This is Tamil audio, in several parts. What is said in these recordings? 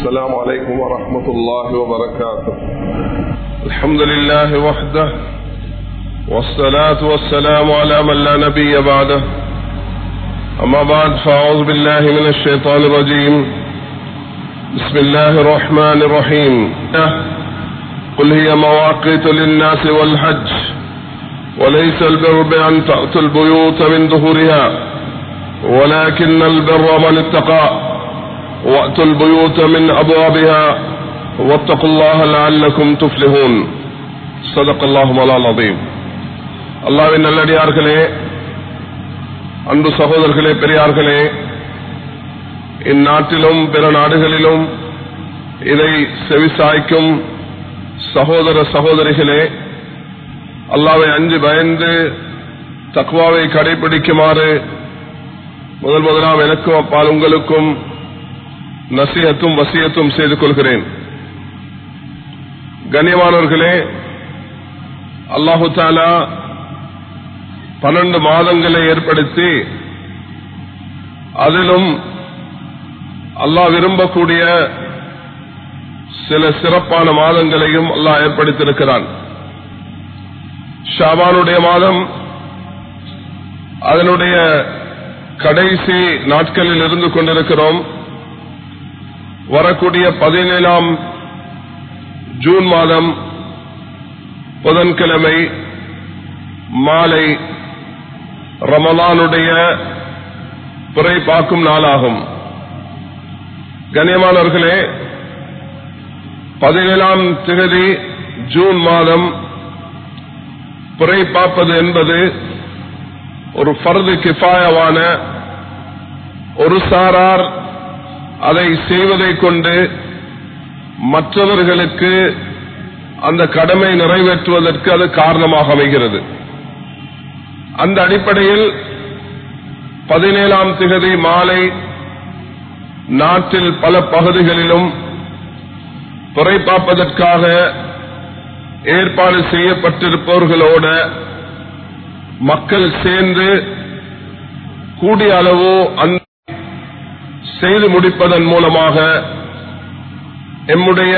السلام عليكم ورحمة الله وبركاته الحمد لله وحده والصلاة والسلام على من لا نبي بعده أما بعد فأعوذ بالله من الشيطان الرجيم بسم الله الرحمن الرحيم قل هي مواقيت للناس والحج وليس البر بأن تأتوا البيوت من ظهورها ولكن البر من اتقى وأتوا البيوت من أبوابها واتقوا الله لعلكم تفلحون صدق الله مولانا العظيم அல்லாவின் நல்லடியார்களே அன்பு சகோதரர்களே பெரியார்களே இந்நாட்டிலும் பிற நாடுகளிலும் இதை செவிசாய்க்கும் சகோதர சகோதரிகளே அல்லாவை அஞ்சு பயந்து தக்வாவை கடைபிடிக்குமாறு முதல் முதலாம் எனக்கும் அப்பால் உங்களுக்கும் நசியத்தும் வசியத்தும் செய்து கொள்கிறேன் கண்ணியமானவர்களே அல்லாஹு தாலா பன்னெண்டு மாதங்களை ஏற்படுத்தி அதிலும் அல்லாஹ் விரும்பக்கூடிய சில சிறப்பான மாதங்களையும் அல்லாஹ் ஏற்படுத்தியிருக்கிறான் ஷாபானுடைய மாதம் அதனுடைய கடைசி நாட்களில் இருந்து கொண்டிருக்கிறோம் வரக்கூடிய பதினேழாம் ஜூன் மாதம் புதன்கிழமை மாலை ரமலானுடைய பிறை பார்க்கும் நாளாகும் கண்ணியமானவர்களே பதினேழாம் திகதி ஜூன் மாதம் பிறை பார்ப்பது என்பது ஒரு ஃபர்து கிஃபாயவான ஒரு சாரார் அதை செய்வதை கொண்டு மற்றவர்களுக்கு அந்த கடமை நிறைவேற்றுவதற்கு அது காரணமாக அமைகிறது அந்த அடிப்படையில் பதினேழாம் திகதி மாலை நாட்டில் பல பகுதிகளிலும் புறைப்பாப்பதற்காக ஏற்பாடு செய்யப்பட்டிருப்பவர்களோட மக்கள் சேர்ந்து கூடிய அளவு அந்த செய்து முடிப்பதன் மூலமாக எம்முடைய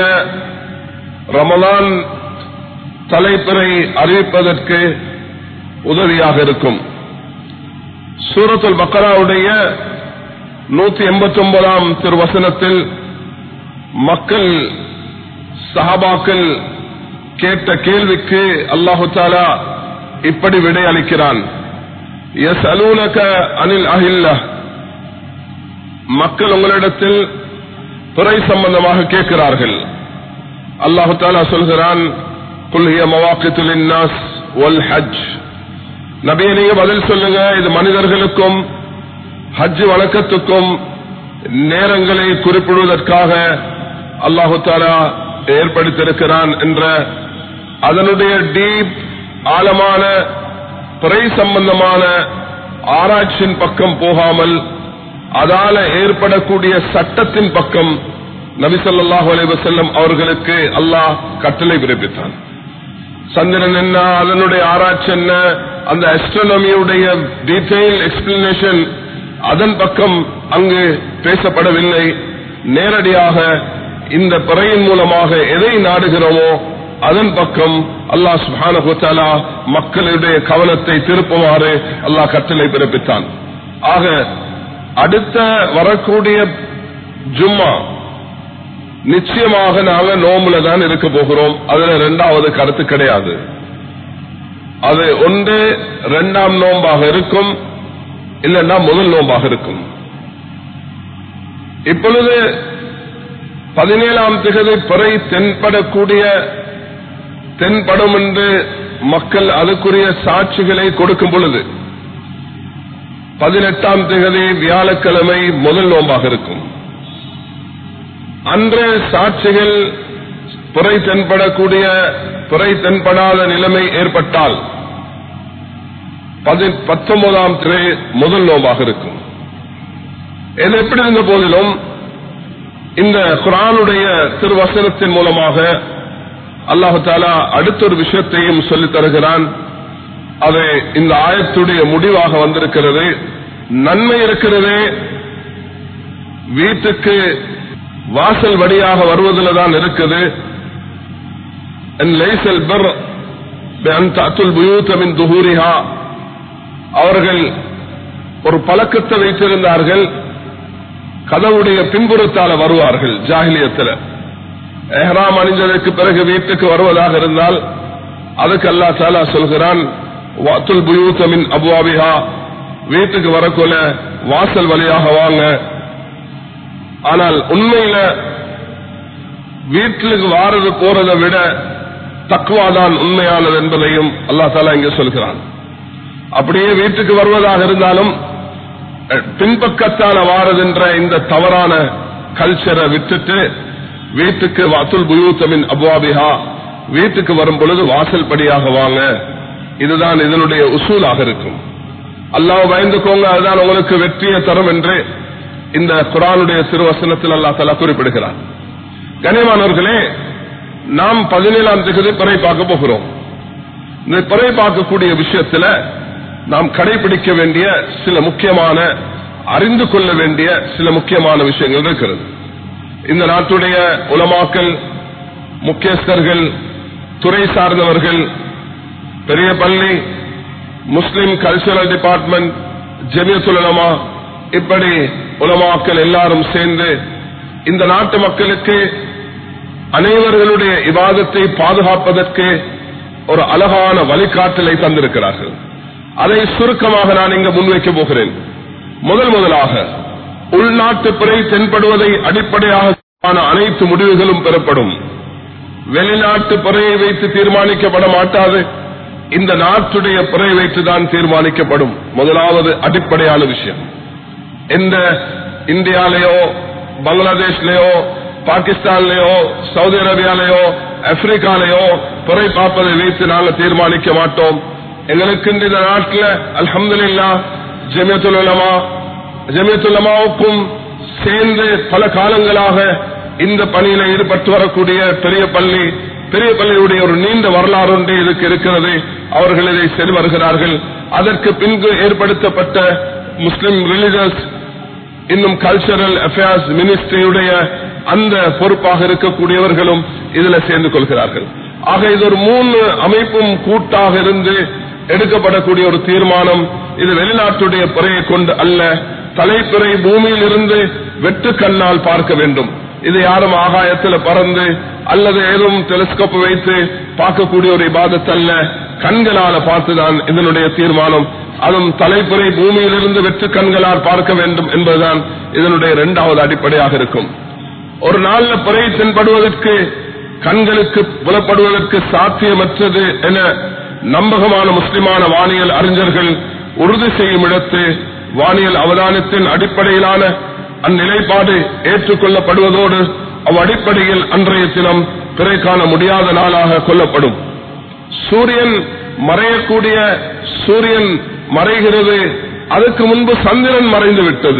ரமலான் தலைப்பிறை அறிவிப்பதற்கு உதவியாக இருக்கும் சூரத்துல் பக்கராவுடைய நூத்தி எண்பத்தி ஒன்பதாம் திருவசனத்தில் மக்கள் சஹாபாக்கள் கேட்ட கேள்விக்கு அல்லாஹு தாலா இப்படி விடை அளிக்கிறான் எஸ் அலூனக அனில் அஹில்ல மக்கள் உங்களிடத்தில் துறை சம்பந்தமாக கேட்கிறார்கள் அல்லாஹு தாலா சொல்கிறான் குல்ஹிய மவாக்கித்துல் நாஸ் ஒல் ஹஜ் நபியை நீங்க பதில் சொல்லுங்க இது மனிதர்களுக்கும் ஹஜ் வழக்கத்துக்கும் நேரங்களை குறிப்பிடுவதற்காக அல்லாஹு தாலா ஏற்படுத்தியிருக்கிறான் என்ற அதனுடைய டீப் ஆழமான துறை சம்பந்தமான ஆராய்ச்சியின் பக்கம் போகாமல் அதால ஏற்படக்கூடிய சட்டத்தின் பக்கம் நபிசல்லாஹு அலைவசல்லம் அவர்களுக்கு அல்லாஹ் கட்டளை பிறப்பித்தான் சந்திரன் என்ன அதனுடைய ஆராய்ச்சி என்ன அந்த அஸ்ட்ரானமியுடைய டீடைல் எக்ஸ்பிளனேஷன் அதன் பக்கம் அங்கு பேசப்படவில்லை நேரடியாக இந்த பிறையின் மூலமாக எதை நாடுகிறோமோ அதன் பக்கம் அல்லாஹ் சுபானா மக்களுடைய கவனத்தை திருப்புமாறு அல்லாஹ் கட்டளை பிறப்பித்தான் ஆக அடுத்த வரக்கூடிய ஜும்மா நிச்சயமாக நாங்க நோம்புல தான் இருக்க போகிறோம் அதுல இரண்டாவது கருத்து கிடையாது அது ஒன்று இரண்டாம் நோம்பாக இருக்கும் இல்லைன்னா முதல் நோம்பாக இருக்கும் இப்பொழுது பதினேழாம் திகதி பிறை தென்படக்கூடிய தென்படும் என்று மக்கள் அதுக்குரிய சாட்சிகளை கொடுக்கும் பொழுது பதினெட்டாம் திகதி வியாழக்கிழமை முதல் நோம்பாக இருக்கும் அன்று சாட்சிகள் பிறை தென்படக்கூடிய பிறை தென்படாத நிலைமை ஏற்பட்டால் பத்தொன்பதாம் திரை முதல் நோம்பாக இருக்கும் இது எப்படி இருந்த போதிலும் இந்த குரானுடைய திருவசனத்தின் மூலமாக அல்லாஹு தாலா அடுத்த ஒரு விஷயத்தையும் சொல்லித் தருகிறான் அது இந்த ஆயத்துடைய முடிவாக வந்திருக்கிறது நன்மை இருக்கிறது வீட்டுக்கு வாசல் வழியாக வருவதில் தான் இருக்குது أن ليس البر بأن تأتوا البيوت من ظهورها அவர்கள் ஒரு பழக்கத்தை வைத்திருந்தார்கள் கதவுடைய பின்புறத்தால வருவார்கள் ஜாகிலியத்தில் எஹ்ராம் அணிஞ்சதற்கு பிறகு வீட்டுக்கு வருவதாக இருந்தால் அதுக்கு அல்லா தாலா சொல்கிறான் வாத்துல் புயூத்தமின் அபுவாபிஹா வீட்டுக்கு வரக்குள்ள வாசல் வழியாக வாங்க ஆனால் உண்மையில வீட்டுக்கு வாரது போறதை விட தக்குவாதான் உண்மையானது என்பதையும் அல்லா தாலா இங்கே சொல்கிறான் அப்படியே வீட்டுக்கு வருவதாக இருந்தாலும் பின்பக்கத்தால வாரதென்ற இந்த தவறான கல்ச்சரை விட்டுட்டு வீட்டுக்கு வாத்துல் புயூத்தமின் அபுவாபிஹா வீட்டுக்கு வரும் பொழுது வாசல் படியாக வாங்க இதுதான் இதனுடைய உசூலாக இருக்கும் அல்லாஹ் பயந்துக்கோங்க அதுதான் உங்களுக்கு வெற்றியை தரும் என்று இந்த குரானுடைய திருவசனத்தில் அல்லா தலா குறிப்பிடுகிறார் கனிமானவர்களே நாம் பதினேழாம் தேதி பிறை பார்க்க போகிறோம் இந்த பிறை பார்க்கக்கூடிய விஷயத்துல நாம் கடைபிடிக்க வேண்டிய சில முக்கியமான அறிந்து கொள்ள வேண்டிய சில முக்கியமான விஷயங்கள் இருக்கிறது இந்த நாட்டுடைய உலமாக்கல் முக்கியஸ்தர்கள் துறை சார்ந்தவர்கள் பெரிய பள்ளி முஸ்லிம் கல்ச்சரல் டிபார்ட்மெண்ட் ஜெமியத்துலமா இப்படி உலமாக்கள் எல்லாரும் சேர்ந்து இந்த நாட்டு மக்களுக்கு அனைவர்களுடைய இவாதத்தை பாதுகாப்பதற்கு ஒரு அழகான வழிகாட்டலை தந்திருக்கிறார்கள் அதை சுருக்கமாக நான் இங்கு முன்வைக்க போகிறேன் முதல் முதலாக உள்நாட்டு பிறை தென்படுவதை அடிப்படையாக அனைத்து முடிவுகளும் பெறப்படும் வெளிநாட்டு பிறையை வைத்து தீர்மானிக்கப்பட மாட்டாது இந்த நாட்டுடைய பிறை வைத்துதான் தீர்மானிக்கப்படும் முதலாவது அடிப்படையான விஷயம் எந்த இந்தியாலேயோ பங்களாதேஷ்லயோ பாகிஸ்தான்லயோ சவுதி அரேபியாலேயோ ஆப்பிரிக்காலேயோ பிறை பார்ப்பதை வைத்து நாங்கள் தீர்மானிக்க மாட்டோம் எங்களுக்கு இந்த நாட்டில் அல்ஹம்துலில்லா ஜமியத்துலமா ஜமியத்துலமாவுக்கும் சேர்ந்து பல காலங்களாக இந்த பணியில ஈடுபட்டு வரக்கூடிய பெரிய பள்ளி பெரிய பள்ளியுடைய ஒரு நீண்ட வரலாறு ஒன்று இதுக்கு இருக்கிறது அவர்கள் இதை சரி வருகிறார்கள் அதற்கு பின்பு ஏற்படுத்தப்பட்ட முஸ்லிம் ரிலிஜியஸ் இன்னும் கல்ச்சரல் அஃபேர்ஸ் மினிஸ்ட்ரியுடைய அந்த பொறுப்பாக இருக்கக்கூடியவர்களும் இதுல சேர்ந்து கொள்கிறார்கள் ஆக இது ஒரு மூணு அமைப்பும் கூட்டாக இருந்து எடுக்கப்படக்கூடிய ஒரு தீர்மானம் இது வெளிநாட்டுடைய பிறையை கொண்டு அல்ல தலைப்பிறை பூமியில் இருந்து வெட்டு கண்ணால் பார்க்க வேண்டும் இது யாரும் ஆகாயத்தில் பறந்து அல்லது ஏதும் டெலிஸ்கோப் வைத்து பார்க்கக்கூடிய ஒரு இபாதத் அல்ல கண்களால பார்த்துதான் இதனுடைய தீர்மானம் அதுவும் தலைப்புறை பூமியிலிருந்து வெற்று கண்களால் பார்க்க வேண்டும் என்பதுதான் இதனுடைய இரண்டாவது அடிப்படையாக இருக்கும் ஒரு நாள்ல பிறை தென்படுவதற்கு கண்களுக்கு புலப்படுவதற்கு சாத்தியமற்றது என நம்பகமான முஸ்லிமான வானியல் அறிஞர்கள் உறுதி செய்யும் இடத்து வானியல் அவதானத்தின் அடிப்படையிலான அந்நிலைப்பாடு ஏற்றுக்கொள்ளப்படுவதோடு அவ் அடிப்படையில் அன்றைய தினம் பிறை காண முடியாத நாளாக கொல்லப்படும் சூரியன் மறையக்கூடிய சூரியன் மறைகிறது அதுக்கு முன்பு சந்திரன் மறைந்து விட்டது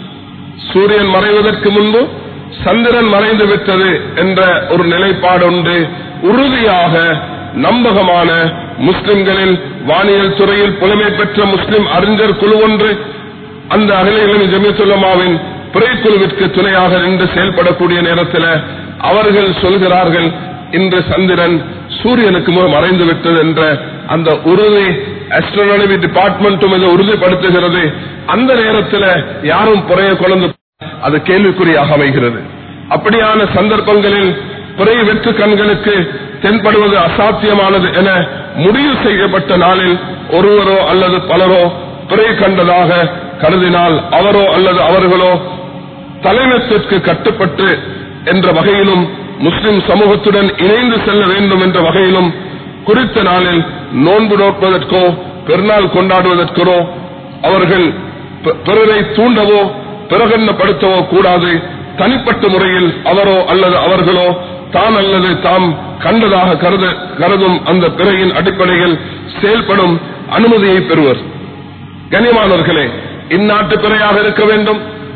சூரியன் மறைவதற்கு முன்பு சந்திரன் மறைந்து விட்டது என்ற ஒரு நிலைப்பாடு உண்டு உறுதியாக நம்பகமான முஸ்லிம்களில் வானியல் துறையில் புலமை பெற்ற முஸ்லிம் அறிஞர் குழு ஒன்று அந்த அகில ஜமியத்துல்லமாவின் பிறைக்குழுவிற்கு துணையாக நின்று செயல்படக்கூடிய நேரத்தில் அவர்கள் சொல்கிறார்கள் இன்று சந்திரன் சூரியனுக்கு முன் மறைந்து விட்டது என்ற அந்த உறுதி அஸ்ட்ரானமி டிபார்ட்மெண்ட்டும் இதை உறுதிப்படுத்துகிறது அந்த நேரத்தில் யாரும் புறைய குழந்து அது கேள்விக்குறியாக அமைகிறது அப்படியான சந்தர்ப்பங்களில் பிறை வெற்று கண்களுக்கு தென்படுவது அசாத்தியமானது என முடிவு செய்யப்பட்ட நாளில் ஒருவரோ அல்லது பலரோ பிறை கண்டதாக கருதினால் அவரோ அல்லது அவர்களோ தலைமைத்திற்கு கட்டுப்பட்டு என்ற வகையிலும் முஸ்லிம் சமூகத்துடன் இணைந்து செல்ல வேண்டும் என்ற வகையிலும் குறித்த நாளில் நோன்பு நோட்பதற்கோ பெருநாள் கொண்டாடுவதற்கோ அவர்கள் பிறரை தூண்டவோ பிரகடனப்படுத்தவோ கூடாது தனிப்பட்ட முறையில் அவரோ அல்லது அவர்களோ தான் அல்லது தாம் கண்டதாக கருத கருதும் அந்த பிறையின் அடிப்படையில் செயல்படும் அனுமதியை பெறுவர் கனிமானவர்களே இந்நாட்டு பிறையாக இருக்க வேண்டும்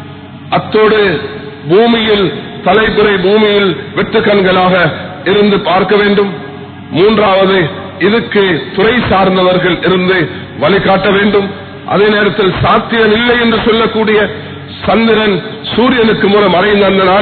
அத்தோடு பூமியில் தலைப்பிறை பூமியில் வெட்டு கண்களாக இருந்து பார்க்க வேண்டும் மூன்றாவது இதுக்கு துறை சார்ந்தவர்கள் இருந்து வழிகாட்ட வேண்டும் அதே நேரத்தில் சாத்தியம் இல்லை என்று சொல்லக்கூடிய சந்திரன் சூரியனுக்கு மூலம் மறைந்த அந்த நாளில்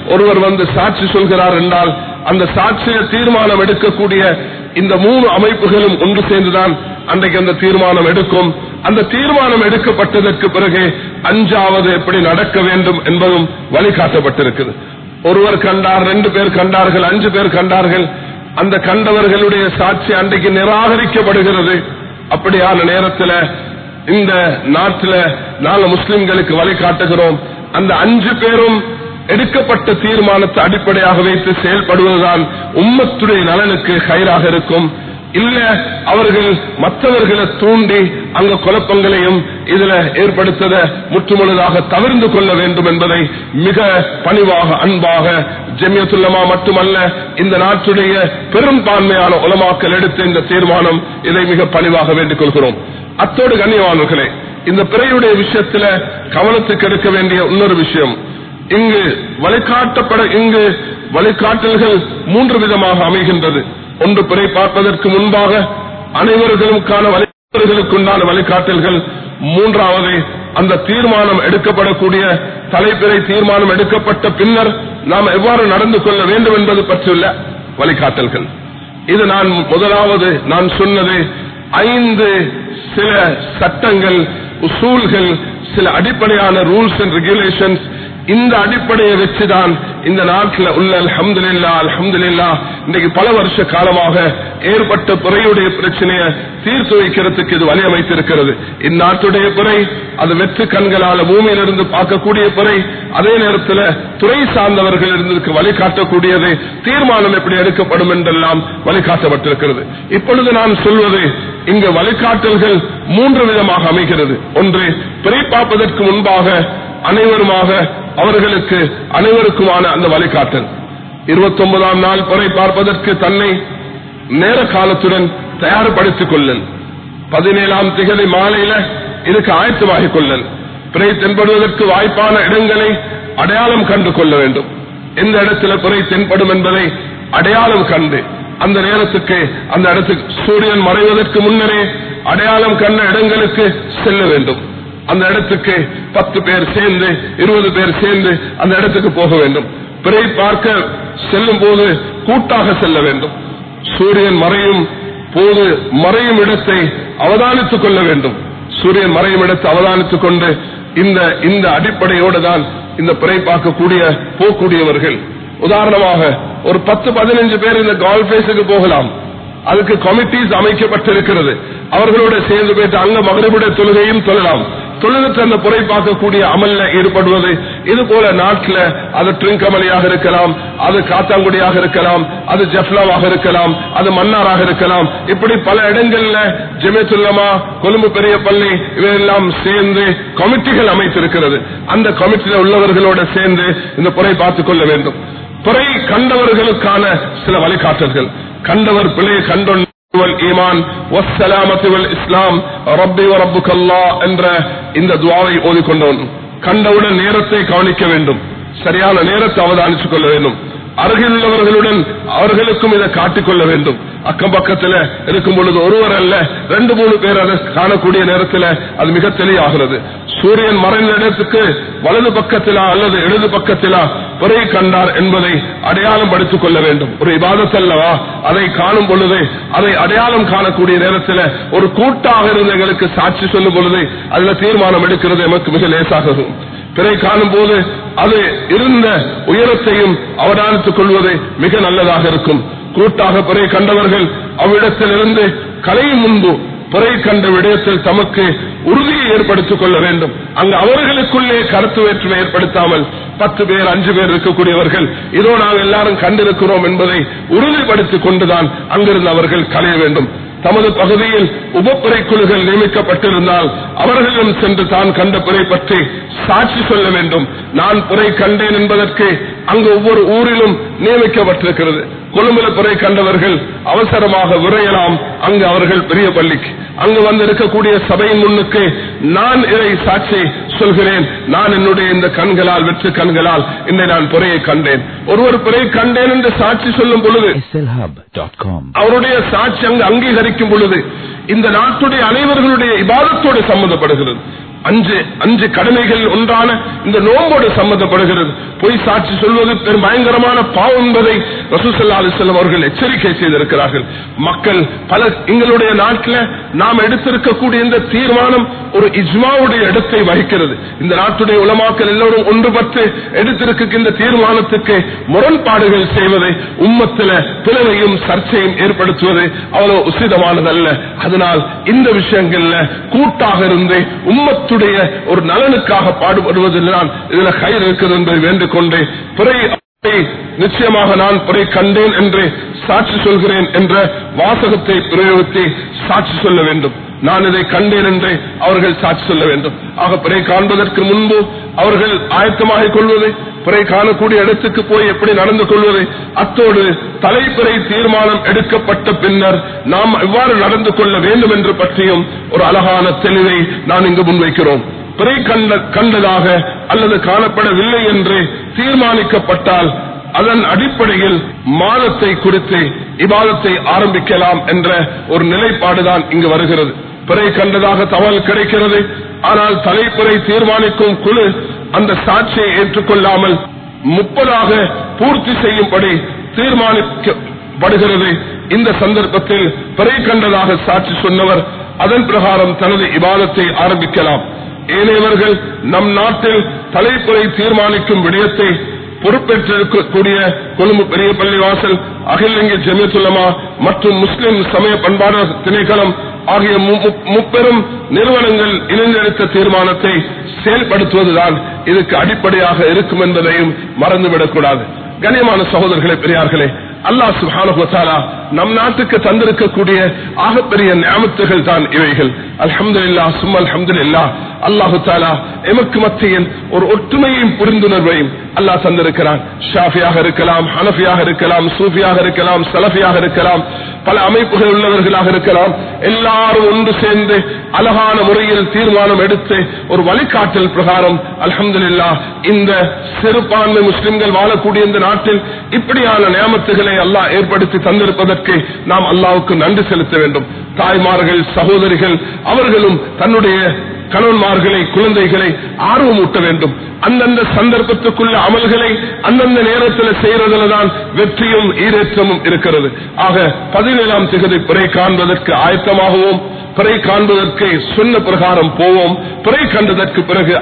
ஒருவர் வந்து சாட்சி சொல்கிறார் என்றால் அந்த சாட்சிய தீர்மானம் எடுக்கக்கூடிய இந்த மூணு அமைப்புகளும் ஒன்று சேர்ந்துதான் அன்றைக்கு அந்த தீர்மானம் எடுக்கும் அந்த தீர்மானம் எடுக்கப்பட்டதற்கு பிறகு அஞ்சாவது எப்படி நடக்க வேண்டும் என்பதும் வழிகாட்டப்பட்டிருக்குது ஒருவர் கண்டார் ரெண்டு பேர் கண்டார்கள் அஞ்சு பேர் கண்டார்கள் அந்த கண்டவர்களுடைய சாட்சி அன்றைக்கு நிராகரிக்கப்படுகிறது அப்படியான நேரத்தில் இந்த நாட்டில் நாங்க முஸ்லிம்களுக்கு வழிகாட்டுகிறோம் அந்த அஞ்சு பேரும் எடுக்கப்பட்ட தீர்மானத்தை அடிப்படையாக வைத்து செயல்படுவதுதான் உம்மத்துடைய நலனுக்கு கயிறாக இருக்கும் இல்ல அவர்கள் மற்றவர்களை தூண்டி அங்க குழப்பங்களையும் இதுல ஏற்படுத்தத முற்றுமுழுதாக தவிர்ந்து கொள்ள வேண்டும் என்பதை மிக பணிவாக அன்பாக ஜெமியத்துல்லமா மட்டுமல்ல இந்த நாட்டுடைய பெரும்பான்மையான உலமாக்கள் எடுத்த இந்த தீர்மானம் இதை மிக பணிவாக வேண்டிக் கொள்கிறோம் அத்தோடு கண்ணியவானவர்களே இந்த பிறையுடைய விஷயத்துல கவனத்துக்கு எடுக்க வேண்டிய இன்னொரு விஷயம் இங்கு வழிகாட்டப்பட இங்கு வழிகாட்டல்கள் மூன்று விதமாக அமைகின்றது ஒன்று பிறை பார்ப்பதற்கு முன்பாக அனைவர்களுக்கான வழிகளுக்குண்டான வழிகாட்டல்கள் மூன்றாவது அந்த தீர்மானம் எடுக்கப்படக்கூடிய தலைப்பிறை தீர்மானம் எடுக்கப்பட்ட பின்னர் நாம் எவ்வாறு நடந்து கொள்ள வேண்டும் என்பது பற்றியுள்ள வழிகாட்டல்கள் இது நான் முதலாவது நான் சொன்னது ஐந்து சில சட்டங்கள் உசூல்கள் சில அடிப்படையான ரூல்ஸ் அண்ட் ரெகுலேஷன்ஸ் இந்த அடிப்படையை வச்சுதான் இந்த நாட்டில் உள்ள அல்ஹம்துலில்லா அல்ஹம்துலில்லா இன்னைக்கு பல வருஷ காலமாக ஏற்பட்ட பிறையுடைய பிரச்சனையை தீர்த்து வைக்கிறதுக்கு இது வழி அமைத்திருக்கிறது இந்நாட்டுடைய பிறை அது வெற்று கண்களால பூமியிலிருந்து பார்க்கக்கூடிய பிறை அதே நேரத்தில் துறை சார்ந்தவர்கள் இருந்ததுக்கு வழிகாட்டக்கூடியது தீர்மானம் எப்படி எடுக்கப்படும் என்றெல்லாம் வழிகாட்டப்பட்டிருக்கிறது இப்பொழுது நான் சொல்வது இங்கு வழிகாட்டல்கள் மூன்று விதமாக அமைகிறது ஒன்று பிறை பார்ப்பதற்கு முன்பாக அனைவருமாக அவர்களுக்கு அனைவருக்குமான அந்த வழிகாட்டல் இருபத்தி ஒன்பதாம் நாள் பிறை பார்ப்பதற்கு தன்னை நேர காலத்துடன் தயார்படுத்திக் கொள்ளல் பதினேழாம் திகதி மாலையில இதுக்கு ஆயத்தமாகிக் கொள்ளல் பிறை தென்படுவதற்கு வாய்ப்பான இடங்களை அடையாளம் கண்டு கொள்ள வேண்டும் எந்த இடத்துல பிறை தென்படும் என்பதை அடையாளம் கண்டு அந்த நேரத்துக்கு அந்த இடத்துக்கு சூரியன் மறைவதற்கு முன்னரே அடையாளம் கண்ட இடங்களுக்கு செல்ல வேண்டும் அந்த இடத்துக்கு பத்து பேர் சேர்ந்து இருபது பேர் சேர்ந்து அந்த இடத்துக்கு போக வேண்டும் பிறை பார்க்க செல்லும் போது கூட்டாக செல்ல வேண்டும் சூரியன் மறையும் போது மறையும் இடத்தை அவதானித்துக் கொள்ள வேண்டும் சூரியன் மறையும் இடத்தை அவதானித்துக் கொண்டு இந்த இந்த அடிப்படையோடு தான் இந்த பிறை பார்க்கக்கூடிய போகக்கூடியவர்கள் உதாரணமாக ஒரு பத்து பதினஞ்சு பேர் இந்த கால்பேஸுக்கு போகலாம் அதுக்கு கமிட்டிஸ் அமைக்கப்பட்டிருக்கிறது அவர்களோட சேர்ந்து போயிட்டு அங்க மகரிபுடைய தொழுகையும் தொழலாம் தொழுகத்தை அந்த புரை பார்க்கக்கூடிய அமல்ல ஈடுபடுவது இது போல நாட்டில் அது ட்ரிங்கமலியாக இருக்கலாம் அது காத்தாங்குடியாக இருக்கலாம் அது ஜப்லாவாக இருக்கலாம் அது மன்னாராக இருக்கலாம் இப்படி பல இடங்கள்ல ஜெமேத்துல்லமா கொழும்பு பெரிய பள்ளி இவையெல்லாம் சேர்ந்து கமிட்டிகள் அமைத்திருக்கிறது அந்த கமிட்டியில் உள்ளவர்களோட சேர்ந்து இந்த புரை பார்த்துக் கொள்ள வேண்டும் புரை கண்டவர்களுக்கான சில வழிகாட்டல்கள் கண்டவர் பிழையை கண்டொன் ஈமான் இஸ்லாம் ரப்பி ரப்புக்கல்லா என்ற இந்த துவாவை ஓதிக்கொண்டவன் கண்டவுடன் நேரத்தை கவனிக்க வேண்டும் சரியான நேரத்தை அவதானித்துக் கொள்ள வேண்டும் அருகில் உள்ளவர்களுடன் அவர்களுக்கும் இதை காட்டிக்கொள்ள வேண்டும் அக்கம் பக்கத்தில் இருக்கும் பொழுது ஒருவர் அல்ல ரெண்டு மூணு பேர் அதை காணக்கூடிய நேரத்தில் அது மிக தெளிவாகிறது சூரியன் மறைந்த இடத்துக்கு வலது பக்கத்திலா அல்லது இடது பக்கத்திலா பிறை கண்டார் என்பதை அடையாளம் படித்துக் கொள்ள வேண்டும் ஒரு இபாதத்தல்லவா அதை காணும் பொழுது அதை அடையாளம் காணக்கூடிய நேரத்தில் ஒரு கூட்டாக இருந்த எங்களுக்கு சாட்சி சொல்லும் பொழுது அதுல தீர்மானம் எடுக்கிறது எமக்கு மிக லேசாகும் பிறை காணும் போது அது இருந்த உயரத்தையும் அவதானித்துக் கொள்வது மிக நல்லதாக இருக்கும் கூட்டாக பிறை கண்டவர்கள் அவ்விடத்திலிருந்து கலையும் முன்பு பிறை கண்ட விடயத்தில் தமக்கு உறுதியை ஏற்படுத்திக் கொள்ள வேண்டும் அங்கு அவர்களுக்குள்ளே கருத்து வேற்றுமை ஏற்படுத்தாமல் பத்து பேர் அஞ்சு பேர் இருக்கக்கூடியவர்கள் இதோ நாங்கள் எல்லாரும் கண்டிருக்கிறோம் என்பதை உறுதிப்படுத்திக் கொண்டுதான் அங்கிருந்து அவர்கள் கலைய வேண்டும் தமது பகுதியில் உபப்பிறை குழுக்கள் நியமிக்கப்பட்டிருந்தால் அவர்களிடம் சென்று தான் கண்ட பிறை பற்றி சாட்சி சொல்ல வேண்டும் நான் பிறை கண்டேன் என்பதற்கு அங்கு ஒவ்வொரு ஊரிலும் நியமிக்கப்பட்டிருக்கிறது கொழும்புல பிறை கண்டவர்கள் அவசரமாக விரையலாம் அங்கு அவர்கள் பெரிய பள்ளிக்கு அங்கு வந்து இருக்கக்கூடிய சபையின் முன்னுக்கு நான் இதை சாட்சி சொல்கிறேன் நான் என்னுடைய இந்த கண்களால் வெற்று கண்களால் இன்னை நான் பிறையை கண்டேன் ஒருவர் பிறை கண்டேன் என்று சாட்சி சொல்லும் பொழுது slhub.com. அவருடைய சாட்சி அங்கு அங்கீகரிக்கும் பொழுது இந்த நாட்டுடைய அனைவர்களுடைய இபாதத்தோடு சம்பந்தப்படுகிறது அஞ்சு அஞ்சு கடமைகள் ஒன்றான இந்த நோம்போடு சம்பந்தப்படுகிறது பொய் சாட்சி சொல்வது பெரும் பயங்கரமான பாவம் என்பதை ரசூசல்லா அலிஸ்லாம் அவர்கள் எச்சரிக்கை செய்திருக்கிறார்கள் மக்கள் பல எங்களுடைய நாட்டில் நாம் எடுத்திருக்கக்கூடிய இந்த தீர்மானம் ஒரு இஜ்மாவுடைய இடத்தை வகிக்கிறது இந்த நாட்டுடைய உலமாக்கள் எல்லோரும் ஒன்றுபட்டு எடுத்திருக்க இந்த தீர்மானத்துக்கு முரண்பாடுகள் செய்வதை உம்மத்தில பிளவையும் சர்ச்சையும் ஏற்படுத்துவது அவ்வளவு உசிதமானதல்ல அதனால் இந்த விஷயங்கள்ல கூட்டாக இருந்து உம்மத்துடைய ஒரு நலனுக்காக பாடுபடுவதில் நான் இதுல கயிறு இருக்கிறது என்பதை வேண்டிக் கொண்டு பிறை நிச்சயமாக நான் பிறை கண்டேன் என்று சாட்சி சொல்கிறேன் என்ற வாசகத்தை பிரயோகித்து சாட்சி சொல்ல வேண்டும் நான் இதை கண்டேன் என்று அவர்கள் சாட்சி சொல்ல வேண்டும் ஆக பிறை காண்பதற்கு முன்பு அவர்கள் ஆயத்தமாக கொள்வது பிறை காணக்கூடிய இடத்துக்கு போய் எப்படி நடந்து கொள்வது அத்தோடு தலைப்பிறை தீர்மானம் எடுக்கப்பட்ட பின்னர் நாம் எவ்வாறு நடந்து கொள்ள வேண்டும் என்று பற்றியும் ஒரு அழகான தெளிவை நான் இங்கு முன்வைக்கிறோம் பிறை கண்ட கண்டதாக அல்லது காணப்படவில்லை என்று தீர்மானிக்கப்பட்டால் அதன் அடிப்படையில் மாதத்தை குறித்து இபாதத்தை ஆரம்பிக்கலாம் என்ற ஒரு நிலைப்பாடுதான் இங்கு வருகிறது பிறை கண்டதாக தகவல் கிடைக்கிறது ஆனால் தலைப்புறை தீர்மானிக்கும் குழு அந்த சாட்சியை ஏற்றுக்கொள்ளாமல் முப்பதாக பூர்த்தி செய்யும்படி தீர்மானிக்கப்படுகிறது இந்த சந்தர்ப்பத்தில் பிறை கண்டதாக சாட்சி சொன்னவர் அதன் பிரகாரம் தனது இபாதத்தை ஆரம்பிக்கலாம் ஏனையவர்கள் நம் நாட்டில் தலைப்புறை தீர்மானிக்கும் விடயத்தை பொறுப்பேற்றிருக்கக்கூடிய கொழும்பு பெரிய பள்ளிவாசல் அகிலங்கி ஜெமியத்துலமா மற்றும் முஸ்லிம் சமய பண்பாடு திணைக்களம் ஆகிய முப்பெரும் நிறுவனங்கள் இணைந்தெடுத்த தீர்மானத்தை செயல்படுத்துவதுதான் இதுக்கு அடிப்படையாக இருக்கும் என்பதையும் மறந்துவிடக்கூடாது கண்ணியமான சகோதரர்களே பெரியார்களே அல்லாஹ் சுபானுபத்தாலா நம் நாட்டுக்கு தந்திருக்கக்கூடிய ஆகப்பெரிய ஞாபகத்துகள் தான் இவைகள் அல்ஹம்து இல்லா சும் அல்ஹம்து இல்லா அல்லாஹு தாலா எமக்கு மத்தியில் ஒரு ஒற்றுமையும் புரிந்துணர்வையும் அல்லாஹ் தந்திருக்கிறான் ஷாஃபியாக இருக்கலாம் ஹனஃபியாக இருக்கலாம் சூஃபியாக இருக்கலாம் சலஃபியாக இருக்கலாம் பல அமைப்புகள் உள்ளவர்களாக இருக்கலாம் எல்லாரும் ஒன்று சேர்ந்து அழகான முறையில் தீர்மானம் எடுத்து ஒரு வழிகாட்டல் பிரகாரம் அல்ஹம்துலில்லா இந்த சிறுபான்மை முஸ்லிம்கள் வாழக்கூடிய இந்த நாட்டில் இப்படியான நியமத்துகளை அல்லாஹ் ஏற்படுத்தி தந்திருப்பதற்கு நாம் அல்லாவுக்கு நன்றி செலுத்த வேண்டும் தாய்மார்கள் சகோதரிகள் அவர்களும் தன்னுடைய கணவன்மார்களை குழந்தைகளை ஆர்வமூட்ட வேண்டும் அந்தந்த சந்தர்ப்பத்துக்குள்ள அமல்களை அந்தந்த நேரத்தில் செய்யறதுல தான் வெற்றியும் ஈரேற்றமும் இருக்கிறது ஆக பதினேழாம் திகதி பிறை காண்பதற்கு ஆயத்தமாகவும் பிறை காண்பதற்கு சொன்ன பிரகாரம் போவோம் பிறை கண்டதற்கு பிறகு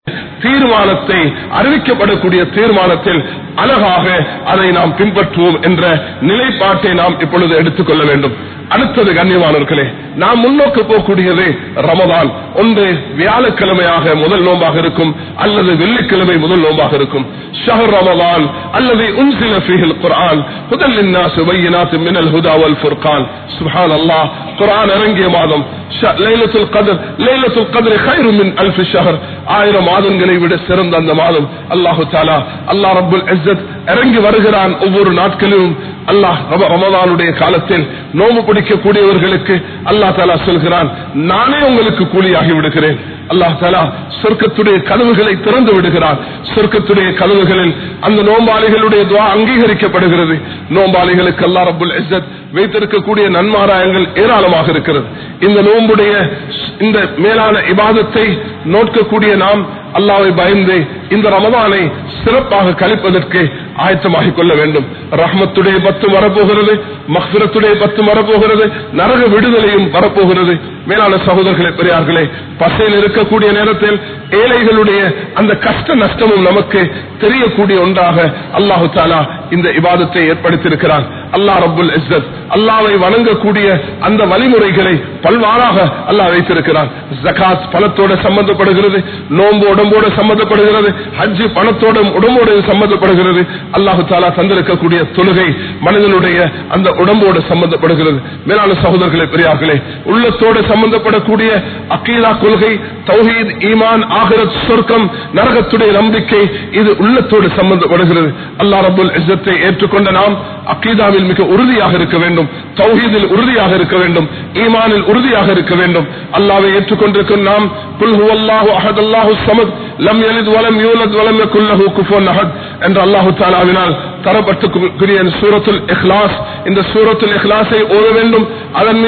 தீர்மானத்தை அறிவிக்கப்படக்கூடிய தீர்மானத்தில் அழகாக அதை நாம் பின்பற்றுவோம் என்ற நிலைப்பாட்டை நாம் இப்பொழுது எடுத்துக்கொள்ள வேண்டும் அடுத்தது கண்ணியமானவர்களே நாம் முன்னோக்க போகக்கூடியது ரமதான் ஒன்று வியாழக்கிழமையாக முதல் நோம்பாக இருக்கும் அல்லது வெள்ளிக்கிழமை முதல் நோம்பாக இருக்கும் ஷஹர் ரமதான் அல்லது உன்சில ஃபீஹில் குர்ஆன் முதல் الناس بينات من الهدى والفرقان سبحان الله குர்ஆன் இறங்கிய மாதம் லைலத்துல் கதர் லைலத்துல் கதர் خير من ألف شهر ஆயிரம் மாதங்களை விட சிறந்த அந்த மாதம் அல்லாஹு தாலா அல்லாஹ் ரப்புல் இஸ்ஸத் இறங்கி வருகிறான் ஒவ்வொரு நாட்களிலும் அல்லாஹ் ரமதானுடைய காலத்தில் நோம்பு பிடிக்கக்கூடியவர்களுக்கு அல்லாஹ் தாலா சொல்கிறான் நானே உங்களுக்கு கூலியாகி விடுகிறேன் அல்லாஹ் தாலா சொர்க்கத்துடைய கதவுகளை திறந்து விடுகிறான் சொர்க்கத்துடைய கதவுகளில் அந்த நோம்பாளிகளுடைய துவா அங்கீகரிக்கப்படுகிறது நோம்பாளிகளுக்கு அல்லா ரபுல் இஸ்ஸத் வைத்திருக்கக்கூடிய நன்மாராயங்கள் ஏராளமாக இருக்கிறது இந்த நோம்புடைய இந்த மேலான இபாதத்தை நோக்கக்கூடிய நாம் அல்லாவை பயந்து இந்த ரமதானை சிறப்பாக கழிப்பதற்கு ஆயத்தமாகிக் கொள்ள வேண்டும் ரஹ்மத்துடைய பத்து வரப்போகிறது மஹ்பிரத்துடைய பத்து வரப்போகிறது நரக விடுதலையும் வரப்போகிறது மேலான சகோதரர்களே பெரியார்களே பசையில் இருக்கக்கூடிய நேரத்தில் ஏழைகளுடைய அந்த கஷ்ட நஷ்டமும் நமக்கு தெரியக்கூடிய ஒன்றாக அல்லாஹு தாலா இந்த இபாதத்தை ஏற்படுத்தியிருக்கிறான் அல்லாஹ் ரபுல் இஸ்ஸத் அல்லாவை வணங்கக்கூடிய அந்த வழிமுறைகளை பல்வாறாக அல்லாஹ் வைத்திருக்கிறான் ஜகாத் பணத்தோட சம்பந்தப்படுகிறது நோன்பு உடம்போடு சம்பந்தப்படுகிறது ஹஜ்ஜு பணத்தோட உடம்போடு சம்பந்தப்படுகிறது அல்லாஹு தாலா தந்திருக்கக்கூடிய தொழுகை மனிதனுடைய அந்த உடம்போடு சம்பந்தப்படுகிறது மேலான சகோதரர்களே பெரியார்களே உள்ளத்தோடு சம்பந்தப்படக்கூடிய அக்கீலா கொள்கை தௌஹீத் ஈமான் ஆகரத் சொர்க்கம் நரகத்துடைய நம்பிக்கை இது உள்ளத்தோடு சம்பந்தப்படுகிறது அல்லாஹ் ரபுல் இஸ்ஸத்தை ஏற்றுக்கொண்ட நாம் அக்கீதாவில் மிக உறுதியாக இருக்க வேண்டும் தௌஹீதில் உறுதியாக இருக்க வேண்டும் ஈமானில் உறுதியாக இருக்க வேண்டும் அல்லாவை ஏற்றுக்கொண்டிருக்கும் நாம் குல் ஹுவல்லாஹு அஹத் அல்லாஹு சமத் லம் யலித் வலம் யூலத் வலம் யகுல் லஹு குஃபுவன் அஹத் என்ற அல்லாஹு தஆலாவினால் தரப்பட்டுக்கூடிய சூரத்துல் இக்லாஸ் இந்த சூரத்துல் இக்லாஸை ஓத வேண்டும் அதன் மீது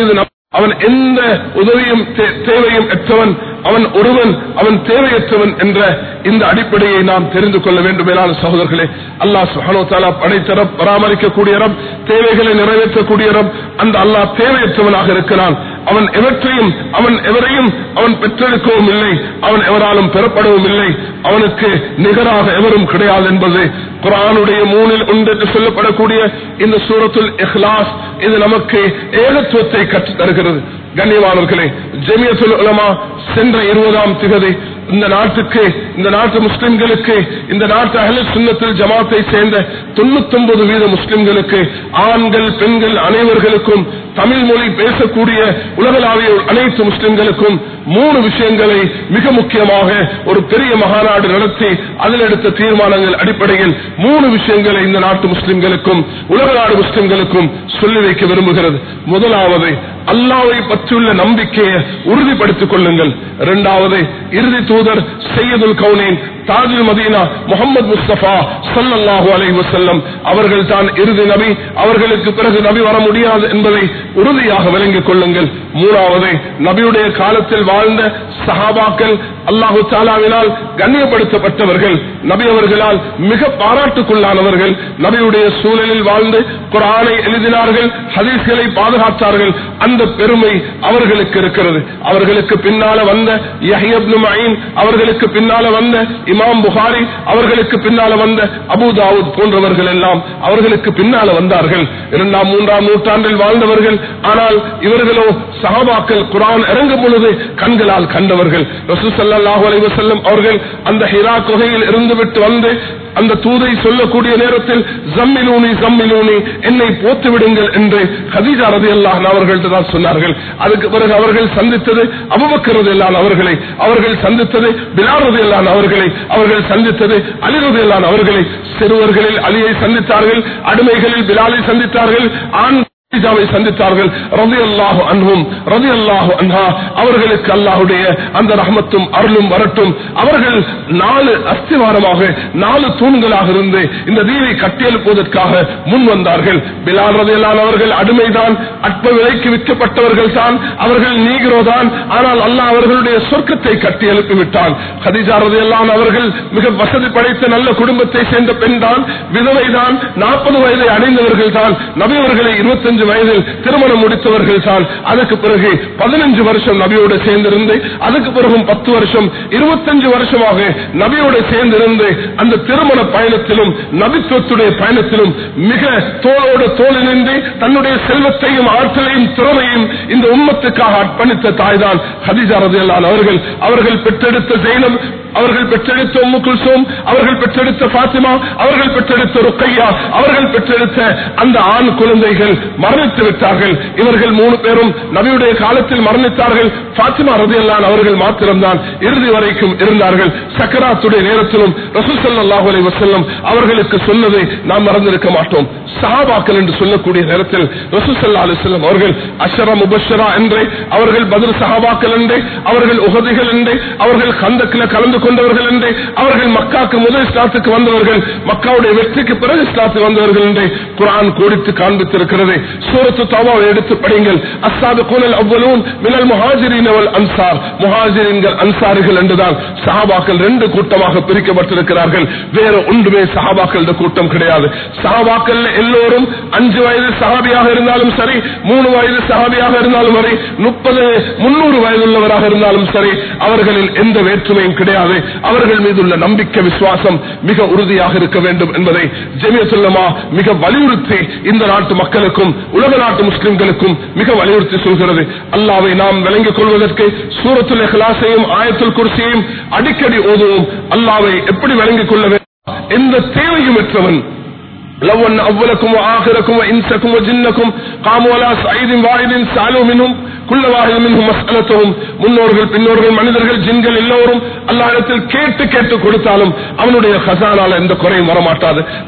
அவன் எந்த உதவியும் தே- தேவையும் அற்றவன் அவன் ஒருவன் அவன் தேவையற்றவன் என்ற இந்த அடிப்படையை நாம் தெரிந்து கொள்ள வேண்டும் மேலான சகோதரர்களே அல்லாஹ் சுஹானோ தாலா படைத்தரம் பராமரிக்கக்கூடிய இடம் தேவைகளை நிறைவேற்றக்கூடிய இடம் அந்த அல்லாஹ் தேவையற்றவனாக இருக்கிறான் அவன் எவற்றையும் அவன் எவரையும் அவன் பெற்றெடுக்கவும் இல்லை அவன் எவராலும் பெறப்படவும் இல்லை அவனுக்கு நிகராக எவரும் கிடையாது என்பது குரானுடைய மூணில் ஒன்று என்று சொல்லப்படக்கூடிய இந்த சூரத்துல் இஹ்லாஸ் இது நமக்கு ஏகத்துவத்தை கற்றுத் தருகிறது கண்ணியமானவர்களே ஜெமியத்துல் உலமா சென்ற இருபதாம் திகதி இந்த நாட்டுக்கு இந்த நாட்டு முஸ்லிம்களுக்கு இந்த நாட்டு அகல சுண்ணத்தில் ஜமாத்தை சேர்ந்த தொண்ணூத்தி வீத முஸ்லிம்களுக்கு ஆண்கள் பெண்கள் அனைவர்களுக்கும் தமிழ் மொழி பேசக்கூடிய உலகளாவிய அனைத்து முஸ்லிம்களுக்கும் மூணு விஷயங்களை மிக முக்கியமாக ஒரு பெரிய மகாநாடு நடத்தி அதில் எடுத்த தீர்மானங்கள் அடிப்படையில் மூணு விஷயங்களை இந்த நாட்டு முஸ்லிம்களுக்கும் உலக நாடு முஸ்லிம்களுக்கும் சொல்லி வைக்க விரும்புகிறது முதலாவது அல்லாவை பற்றியுள்ள நம்பிக்கையை உறுதிப்படுத்திக் கொள்ளுங்கள் இரண்டாவது இறுதி தூதர் சையதுல் கவுனேன் தாஜுல் மதீனா முகமது முஸ்தபா ஸல்லல்லாஹு அலைஹி வஸல்லம் அவர்கள் தான் இறுதி நபி அவர்களுக்கு பிறகு நபி வர முடியாது என்பதை உறுதியாக விளங்கிக் கொள்ளுங்கள் மூணாவது நபியுடைய காலத்தில் வாழ்ந்த சஹாபாக்கள் அல்லாஹு தாலாவினால் கண்ணியப்படுத்தப்பட்டவர்கள் நபி அவர்களால் மிக பாராட்டுக்குள்ளானவர்கள் நபியுடைய சூழலில் வாழ்ந்து குரானை எழுதினார்கள் ஹதீஸ்களை பாதுகாத்தார்கள் அந்த பெருமை அவர்களுக்கு இருக்கிறது அவர்களுக்கு பின்னால வந்த யஹ்யப்னு மঈன் அவர்களுக்கு பின்னால வந்த இமாம் புகாரி அவர்களுக்கு பின்னால வந்த அபூ தாவூத் போன்றவர்கள் எல்லாம் அவர்களுக்கு பின்னால வந்தார்கள் இரண்டாம் மூன்றாம் நூற்றாண்டில் வாழ்ந்தவர்கள் ஆனால் இவர்களோ சஹாபாக்கள் குரான் இறங்கும் பொழுது கண்களால் கண்டவர்கள் ரசூல் ஸல்லல்லாஹு அலைஹி வஸல்லம் அவர்கள் அந்த ஹிரா குகையில் இருந்துவிட்டு வந்து அந்த தூதை சொல்லக்கூடிய நேரத்தில் ஜம்மிலூனி ஜம்மிலூனி என்னை போத்து விடுங்கள் என்று ஹதீஜா ரதியல்லாஹு அவர்கள்ட்ட தான் சொன்னார்கள் அதுக்கு பிறகு அவர்கள் சந்தித்தது அபுபக்கர் ரதியல்லாஹு அவர்களை அவர்கள் சந்தித்தது பிலால் ரதியல்லாஹு அவர்களை அவர்கள் சந்தித்தது அலி ரதியல்லாஹு அவர்களை சிறுவர்களில் அலியை சந்தித்தார்கள் அடிமைகளில் பிலாலை சந்தித்தார்கள் ஆண் ஹதீஜாவை சந்தித்தார்கள் ரதியல்லாஹு அன்ஹும் ரதியல்லாஹு அன்ஹா அவர்களுக்கு அல்லாஹ்வுடைய அந்த ரஹமத்தும் அருளும் வரட்டும் அவர்கள் நாலு அஸ்திவாரமாக நாலு தூண்களாக இருந்து இந்த தீவை கட்டியெழுப்புவதற்காக முன் வந்தார்கள் பிலால் ரதியல்லான் அவர்கள் அடிமைதான் அற்ப விலைக்கு விற்கப்பட்டவர்கள் தான் அவர்கள் நீகிறோ தான் ஆனால் அல்லாஹ் அவர்களுடைய சொர்க்கத்தை கட்டி எழுப்பி விட்டான் ஹதீஜா ரதியல்லான் அவர்கள் மிக வசதி படைத்த நல்ல குடும்பத்தை சேர்ந்த பெண் தான் விதவை தான் நாற்பது வயதை அடைந்தவர்கள் தான் நபி அவர்களை இருபத்தஞ்சு வயதில் திருமணம் முடித்தவர்கள் தான் அதுக்கு பிறகு பதினஞ்சு வருஷம் நபியோடு சேர்ந்திருந்து அதுக்கு பிறகும் பத்து வருஷம் இருபத்தஞ்சு வருஷமாக நபியோடு சேர்ந்திருந்து அந்த திருமண பயணத்திலும் நபித்துவத்துடைய பயணத்திலும் மிக தோளோடு தோல் இணைந்து தன்னுடைய செல்வத்தையும் ஆற்றலையும் திறமையும் இந்த உம்மத்துக்காக அர்ப்பணித்த தாய்தான் ஹதிஜா ரதியல்லான் அவர்கள் அவர்கள் பெற்றெடுத்த ஜெயினம் அவர்கள் பெற்றெடுத்த உம்மு குல்சோம் அவர்கள் பெற்றெடுத்த பாத்திமா அவர்கள் பெற்றெடுத்த ருக்கையா அவர்கள் பெற்றெடுத்த அந்த ஆண் குழந்தைகள் மரணித்து விட்டார்கள் இவர்கள் மூணு பேரும் நபியுடைய காலத்தில் மரணித்தார்கள் பாத்திமா ரதியல்லான் அவர்கள் மாத்திரம்தான் இறுதி வரைக்கும் இருந்தார்கள் சக்கராத்துடைய நேரத்திலும் ரசூல் ஸல்லல்லாஹு அலைஹி வஸல்லம் அவர்களுக்கு சொன்னதை நாம் மறந்திருக்க மாட்டோம் சஹாபாக்கள் என்று சொல்லக்கூடிய நேரத்தில் ரசூல் ஸல்லல்லாஹு அலைஹி வஸல்லம் அவர்கள் அஷரா முபஷரா என்றே அவர்கள் பதில் சஹாபாக்கள் என்றே அவர்கள் உகதிகள் என்றே அவர்கள் கந்தக்கில கலந்து கொண்டவர்கள் என்றே அவர்கள் மக்காக்கு முதல் இஸ்லாத்துக்கு வந்தவர்கள் மக்காவுடைய வெற்றிக்கு பிறகு இஸ்லாத்துக்கு வந்தவர்கள் என்றே குரான் கோடித்து காண்பித்திருக்கிறது சூரத்து தவாவை எடுத்து படிங்கள் அஸ்ஸாது கூனல் அவ்வளூன் மினல் முஹாஜிரின் அவல் அன்சார் முஹாஜிரின்கள் அன்சாரிகள் என்றுதான் சஹாபாக்கள் ரெண்டு கூட்டமாக பிரிக்கப்பட்டிருக்கிறார்கள் வேற ஒன்றுமே சஹாபாக்கள் கூட்டம் கிடையாது சஹாபாக்கள் எல்லோரும் அஞ்சு வயது சஹாபியாக இருந்தாலும் சரி மூணு வயது சஹாபியாக இருந்தாலும் சரி முப்பது முன்னூறு வயதுள்ளவராக இருந்தாலும் சரி அவர்களில் எந்த வேற்றுமையும் கிடையாது அவர்கள் மீதுள்ள நம்பிக்கை விசுவாசம் மிக உறுதியாக இருக்க வேண்டும் என்பதை ஜெமியத்துல்லமா மிக வலியுறுத்தி இந்த நாட்டு மக்களுக்கும் உலக நாட்டு முஸ்லிம்களுக்கும் மிக வலியுறுத்தி சொல்கிறது அல்லாவை நாம் விளங்கிக் கொள்வதற்கு சூரத்துல் இஹ்லாஸையும் ஆயத்துல் குர்சியையும் அடிக்கடி ஓதுவோம் அல்லாவை எப்படி விளங்கிக் கொள்ள வேண்டும் எந்த தேவையும் பெற்றவன் لو أن أولكم وآخركم وإنسكم وجنكم قاموا على صعيد واحد سألوا منهم كل واحد منهم مسألتهم முன்னோர்கள் பின்னோர்கள் மனிதர்கள் ஜின்கள் எல்லோரும் அல்லாஹ்விடத்தில் கேட்டு கேட்டு கொடுத்தாலும் அவனுடைய ஹசானால எந்த குறையும் வரமாட்டாது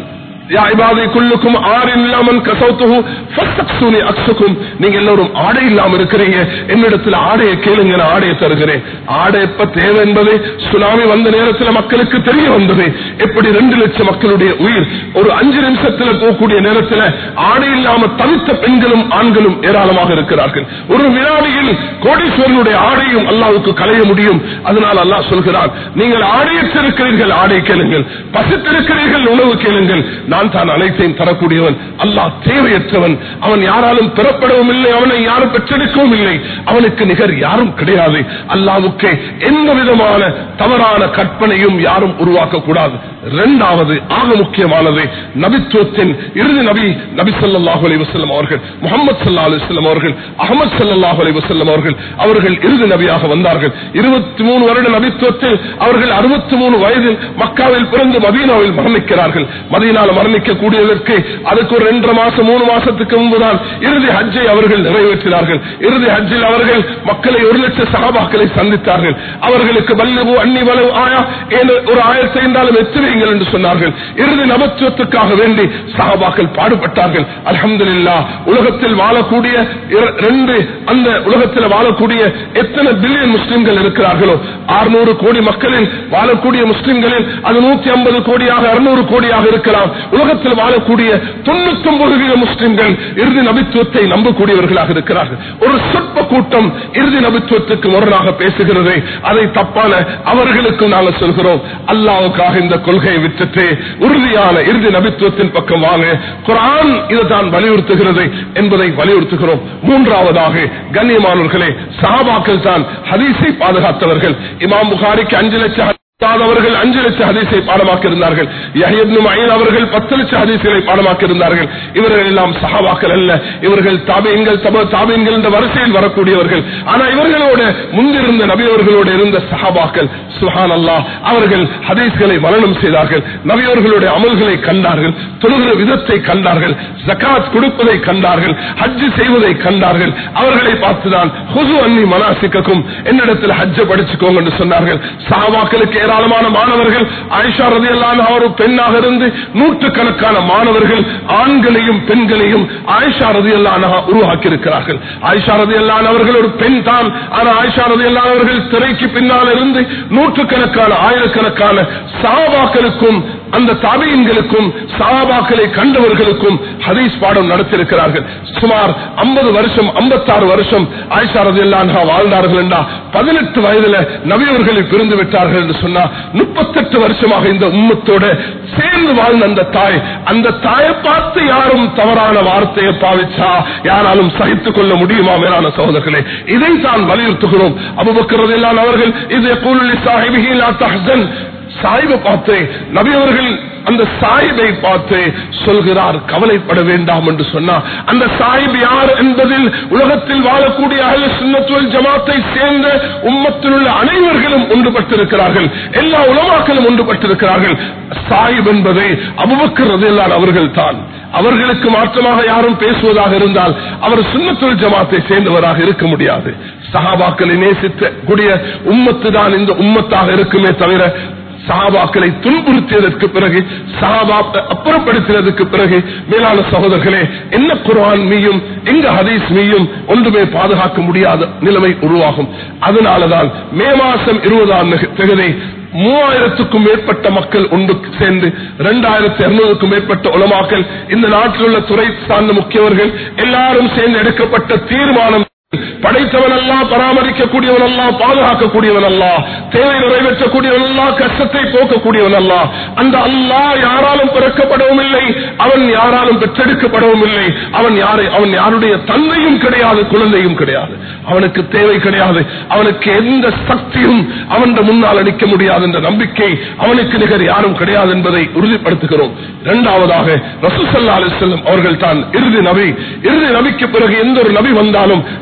யா இபாதி குல்லுக்கும் ஆறின் இல்லாமன் கசௌத்துஹு ஃபஸ்தக்ஸூனி அக்ஸுக்கும் நீங்க எல்லாரும் ஆடை இல்லாம இருக்கிறீங்க என்னிடத்துல ஆடையை கேளுங்க நான் ஆடையை தருகிறேன் ஆடை எப்ப தேவை என்பது சுனாமி வந்த நேரத்தில் மக்களுக்கு தெரிய வந்தது எப்படி ரெண்டு லட்சம் மக்களுடைய உயிர் ஒரு அஞ்சு நிமிஷத்துல போகக்கூடிய நேரத்தில் ஆடை இல்லாம தவித்த பெண்களும் ஆண்களும் ஏராளமாக இருக்கிறார்கள் ஒரு வினாடியில் கோடீஸ்வரனுடைய ஆடையும் அல்லாவுக்கு களைய முடியும் அதனால் அல்லாஹ் சொல்கிறான் நீங்கள் ஆடையற்றிருக்கிறீர்கள் ஆடை கேளுங்கள் பசித்திருக்கிறீர்கள் உணவு கேளுங்கள் நான் தான் அனைத்தையும் தரக்கூடியவன் அல்லாஹ் தேவையற்றவன் அவன் யாராலும் பெறப்படவும் இல்லை அவனை யாரும் பெற்றெடுக்கவும் இல்லை அவனுக்கு நிகர் யாரும் கிடையாது அல்லாவுக்கு எந்த விதமான தவறான கற்பனையும் யாரும் உருவாக்க கூடாது இரண்டாவது ஆக முக்கியமானது நபித்துவத்தின் இறுதி நபி நபி ஸல்லல்லாஹு அலைஹி வஸல்லம் அவர்கள் முகமது ஸல்லல்லாஹு அலைஹி வஸல்லம் அவர்கள் அஹமது ஸல்லல்லாஹு அலைஹி வஸல்லம் அவர்கள் அவர்கள் இறுதி நபியாக வந்தார்கள் 23 வருட நபித்துவத்தில் அவர்கள் 63 வயதில் மக்காவில் பிறந்து மதீனாவில் மரணிக்கிறார்கள் மதீனால மரணிக்க கூடியதற்கு அதுக்கு ஒரு ரெண்டரை மாசம் மூணு மாசத்துக்கு முன்புதான் இறுதி ஹஜ்ஜை அவர்கள் நிறைவேற்றினார்கள் இறுதி ஹஜ்ஜில் அவர்கள் மக்களை ஒரு லட்சம் சகாபாக்களை சந்தித்தார்கள் அவர்களுக்கு வல்லவு அன்னி வலவு ஆயா என்ற ஒரு ஆயத்தை என்றாலும் எத்திரியுங்கள் என்று சொன்னார்கள் இறுதி நபத்துவத்துக்காக வேண்டி சகாபாக்கள் பாடுபட்டார்கள் அல்ஹம்துலில்லா உலகத்தில் வாழக்கூடிய இர- ரெண்டு அந்த உலகத்தில் வாழக்கூடிய எத்தனை பில்லியன் முஸ்லிம்கள் இருக்கிறார்களோ 600 கோடி மக்களில் வாழக்கூடிய முஸ்லிம்களில் அது நூத்தி ஐம்பது கோடியாக அறுநூறு கோடியாக இருக்கலாம் உலகத்தில் வாழக்கூடிய தொண்ணூத்தி ஒன்பது வீத முஸ்லிம்கள் இறுதி நபித்துவத்தை நம்பக்கூடியவர்களாக இருக்கிறார்கள் ஒரு சொற்ப கூட்டம் இறுதி நபித்துவத்துக்கு முரணாக பேசுகிறது அதை தப்பான அவர்களுக்கு நாங்கள் சொல்கிறோம் அல்லாவுக்காக இந்த கொள்கையை விட்டுட்டு உறுதியான இறுதி நபித்துவத்தின் பக்கம் வாங்க குரான் இதை தான் வலியுறுத்துகிறது என்பதை வலியுறுத்துகிறோம் மூன்றாவதாக கண்ணியமானவர்களே சஹாபாக்கள் தான் ஹதீஸை பாதுகாத்தவர்கள் இமாம் புகாரிக்கு அஞ்சு லட்சம் அவர்கள் அஞ்சு லட்சம் ஹதீஸை பாடமாக்கி இருந்தார்கள் அவர்கள் பத்து லட்சம் ஹதீஸ்களை பாடமாக்கி இருந்தார்கள் இவர்கள் எல்லாம் சஹாபாக்கள் அல்ல இவர்கள் தாபியங்கள் தப தாபியங்கள் என்ற வரிசையில் வரக்கூடியவர்கள் ஆனா இவர்களோட முந்திருந்த நபியவர்களோடு இருந்த சஹாபாக்கள் சுஹான் அல்லாஹ் அவர்கள் ஹதீஸ்களை மரணம் செய்தார்கள் நபியவர்களுடைய அமல்களை கண்டார்கள் தொழுகிற விதத்தை கண்டார்கள் ஜகாத் கொடுப்பதை கண்டார்கள் ஹஜ்ஜு செய்வதை கண்டார்கள் அவர்களை பார்த்துதான் ஹுசு அன்னி மனாசிக்கும் என்னிடத்தில் ஹஜ்ஜ படிச்சுக்கோங்க என்று சொன்னார்கள் சஹாபாக்களுக்கு ஏராளமான மாணவர்கள் ஆயிஷா ரதி ஒரு பெண்ணாக இருந்து நூற்றுக்கணக்கான மாணவர்கள் ஆண்களையும் பெண்களையும் ஆயிஷா ரதி உருவாக்கி இருக்கிறார்கள் ஆயிஷா ரதி அவர்கள் ஒரு பெண் தான் ஆனா ஆயிஷா ரதி அவர்கள் திரைக்கு பின்னால் இருந்து நூற்றுக்கணக்கான ஆயிரக்கணக்கான சாபாக்களுக்கும் அந்த தாபியன்களுக்கும் சாபாக்களை கண்டவர்களுக்கும் ஹதீஸ் பாடம் நடத்தியிருக்கிறார்கள் சுமார் 50 வருஷம் 56 வருஷம் ஆயிஷா ரதி வாழ்ந்தார்கள் என்றா பதினெட்டு வயதுல நபியவர்களை பிரிந்து விட்டார்கள் என்று சொன்னா முப்பத்தெட்டு வருஷமாக இந்த உம்மத்தோட சேர்ந்து வாழ்ந்த அந்த தாய் அந்த தாயை பார்த்து யாரும் தவறான வார்த்தையை பாவிச்சா யாராலும் சகித்துக் கொள்ள முடியுமா மேலான சகோதரர்களே இதை தான் வலியுறுத்துகிறோம் அபுபக்கரதெல்லாம் அவர்கள் இது கூலி சாஹிபிஹி லா தஹ்சன் சாயிபை பார்த்து நபி அவர்கள் அந்த சாயிபை பார்த்து சொல்கிறார் கவலைப்பட வேண்டாம் என்று சொன்னார் அந்த சாயிப் யார் என்பதில் உலகத்தில் வாழக்கூடிய அகல சுண்ணத்துவல் ஜமாத்தை சேர்ந்த உம்மத்தில் உள்ள அனைவர்களும் ஒன்றுபட்டிருக்கிறார்கள் எல்லா உலமாக்களும் ஒன்றுபட்டிருக்கிறார்கள் சாயிப் என்பதை அபுபக்கர் அவர்கள் தான் அவர்களுக்கு மாற்றமாக யாரும் பேசுவதாக இருந்தால் அவர் சுண்ணத்துல் ஜமாத்தை சேர்ந்தவராக இருக்க முடியாது சஹாபாக்களை நேசித்த கூடிய உம்மத்து தான் இந்த உம்மத்தாக இருக்குமே தவிர சஹாபாக்களை துன்புறுத்தியதற்கு பிறகு சஹாபா அப்புறப்படுத்தினதுக்கு பிறகு மேலான சகோதரர்களே என்ன குர்ஆன் மீயும் எங்க ஹதீஸ் மீயும் ஒன்றுமே பாதுகாக்க முடியாத நிலைமை உருவாகும் அதனாலதான் மே மாசம் இருபதாம் தேதி மூவாயிரத்துக்கும் மேற்பட்ட மக்கள் ஒன்று சேர்ந்து இரண்டாயிரத்தி இருநூறுக்கும் மேற்பட்ட உலமாக்கள் இந்த நாட்டில் உள்ள துறை சார்ந்த முக்கியவர்கள் எல்லாரும் சேர்ந்து எடுக்கப்பட்ட தீர்மானம் படைத்தவன் அல்ல பராமரிக்கக்கூடியவன் அல்ல பாதுகாக்கக்கூடியவன் அல்ல தேவை நிறைவேற்றக்கூடியவன் அல்ல கஷ்டத்தை போக்கக்கூடியவன் அல்ல அந்த அல்லாஹ் யாராலும் பிறக்கப்படவும் இல்லை அவன் யாராலும் பெற்றெடுக்கப்படவும் இல்லை அவன் யாரை அவன் யாருடைய தந்தையும் கிடையாது குழந்தையும் கிடையாது அவனுக்கு தேவை கிடையாது அவனுக்கு எந்த சக்தியும் அவன் முன்னால் அளிக்க முடியாது என்ற நம்பிக்கை அவனுக்கு நிகர் யாரும் கிடையாது என்பதை உறுதிப்படுத்துகிறோம் இரண்டாவதாக ரசூசல்லா அலிசல்லம் அவர்கள் தான் இறுதி நபி இறுதி நபிக்கு பிறகு எந்த ஒரு நபி வந்தாலும் நாம் அதை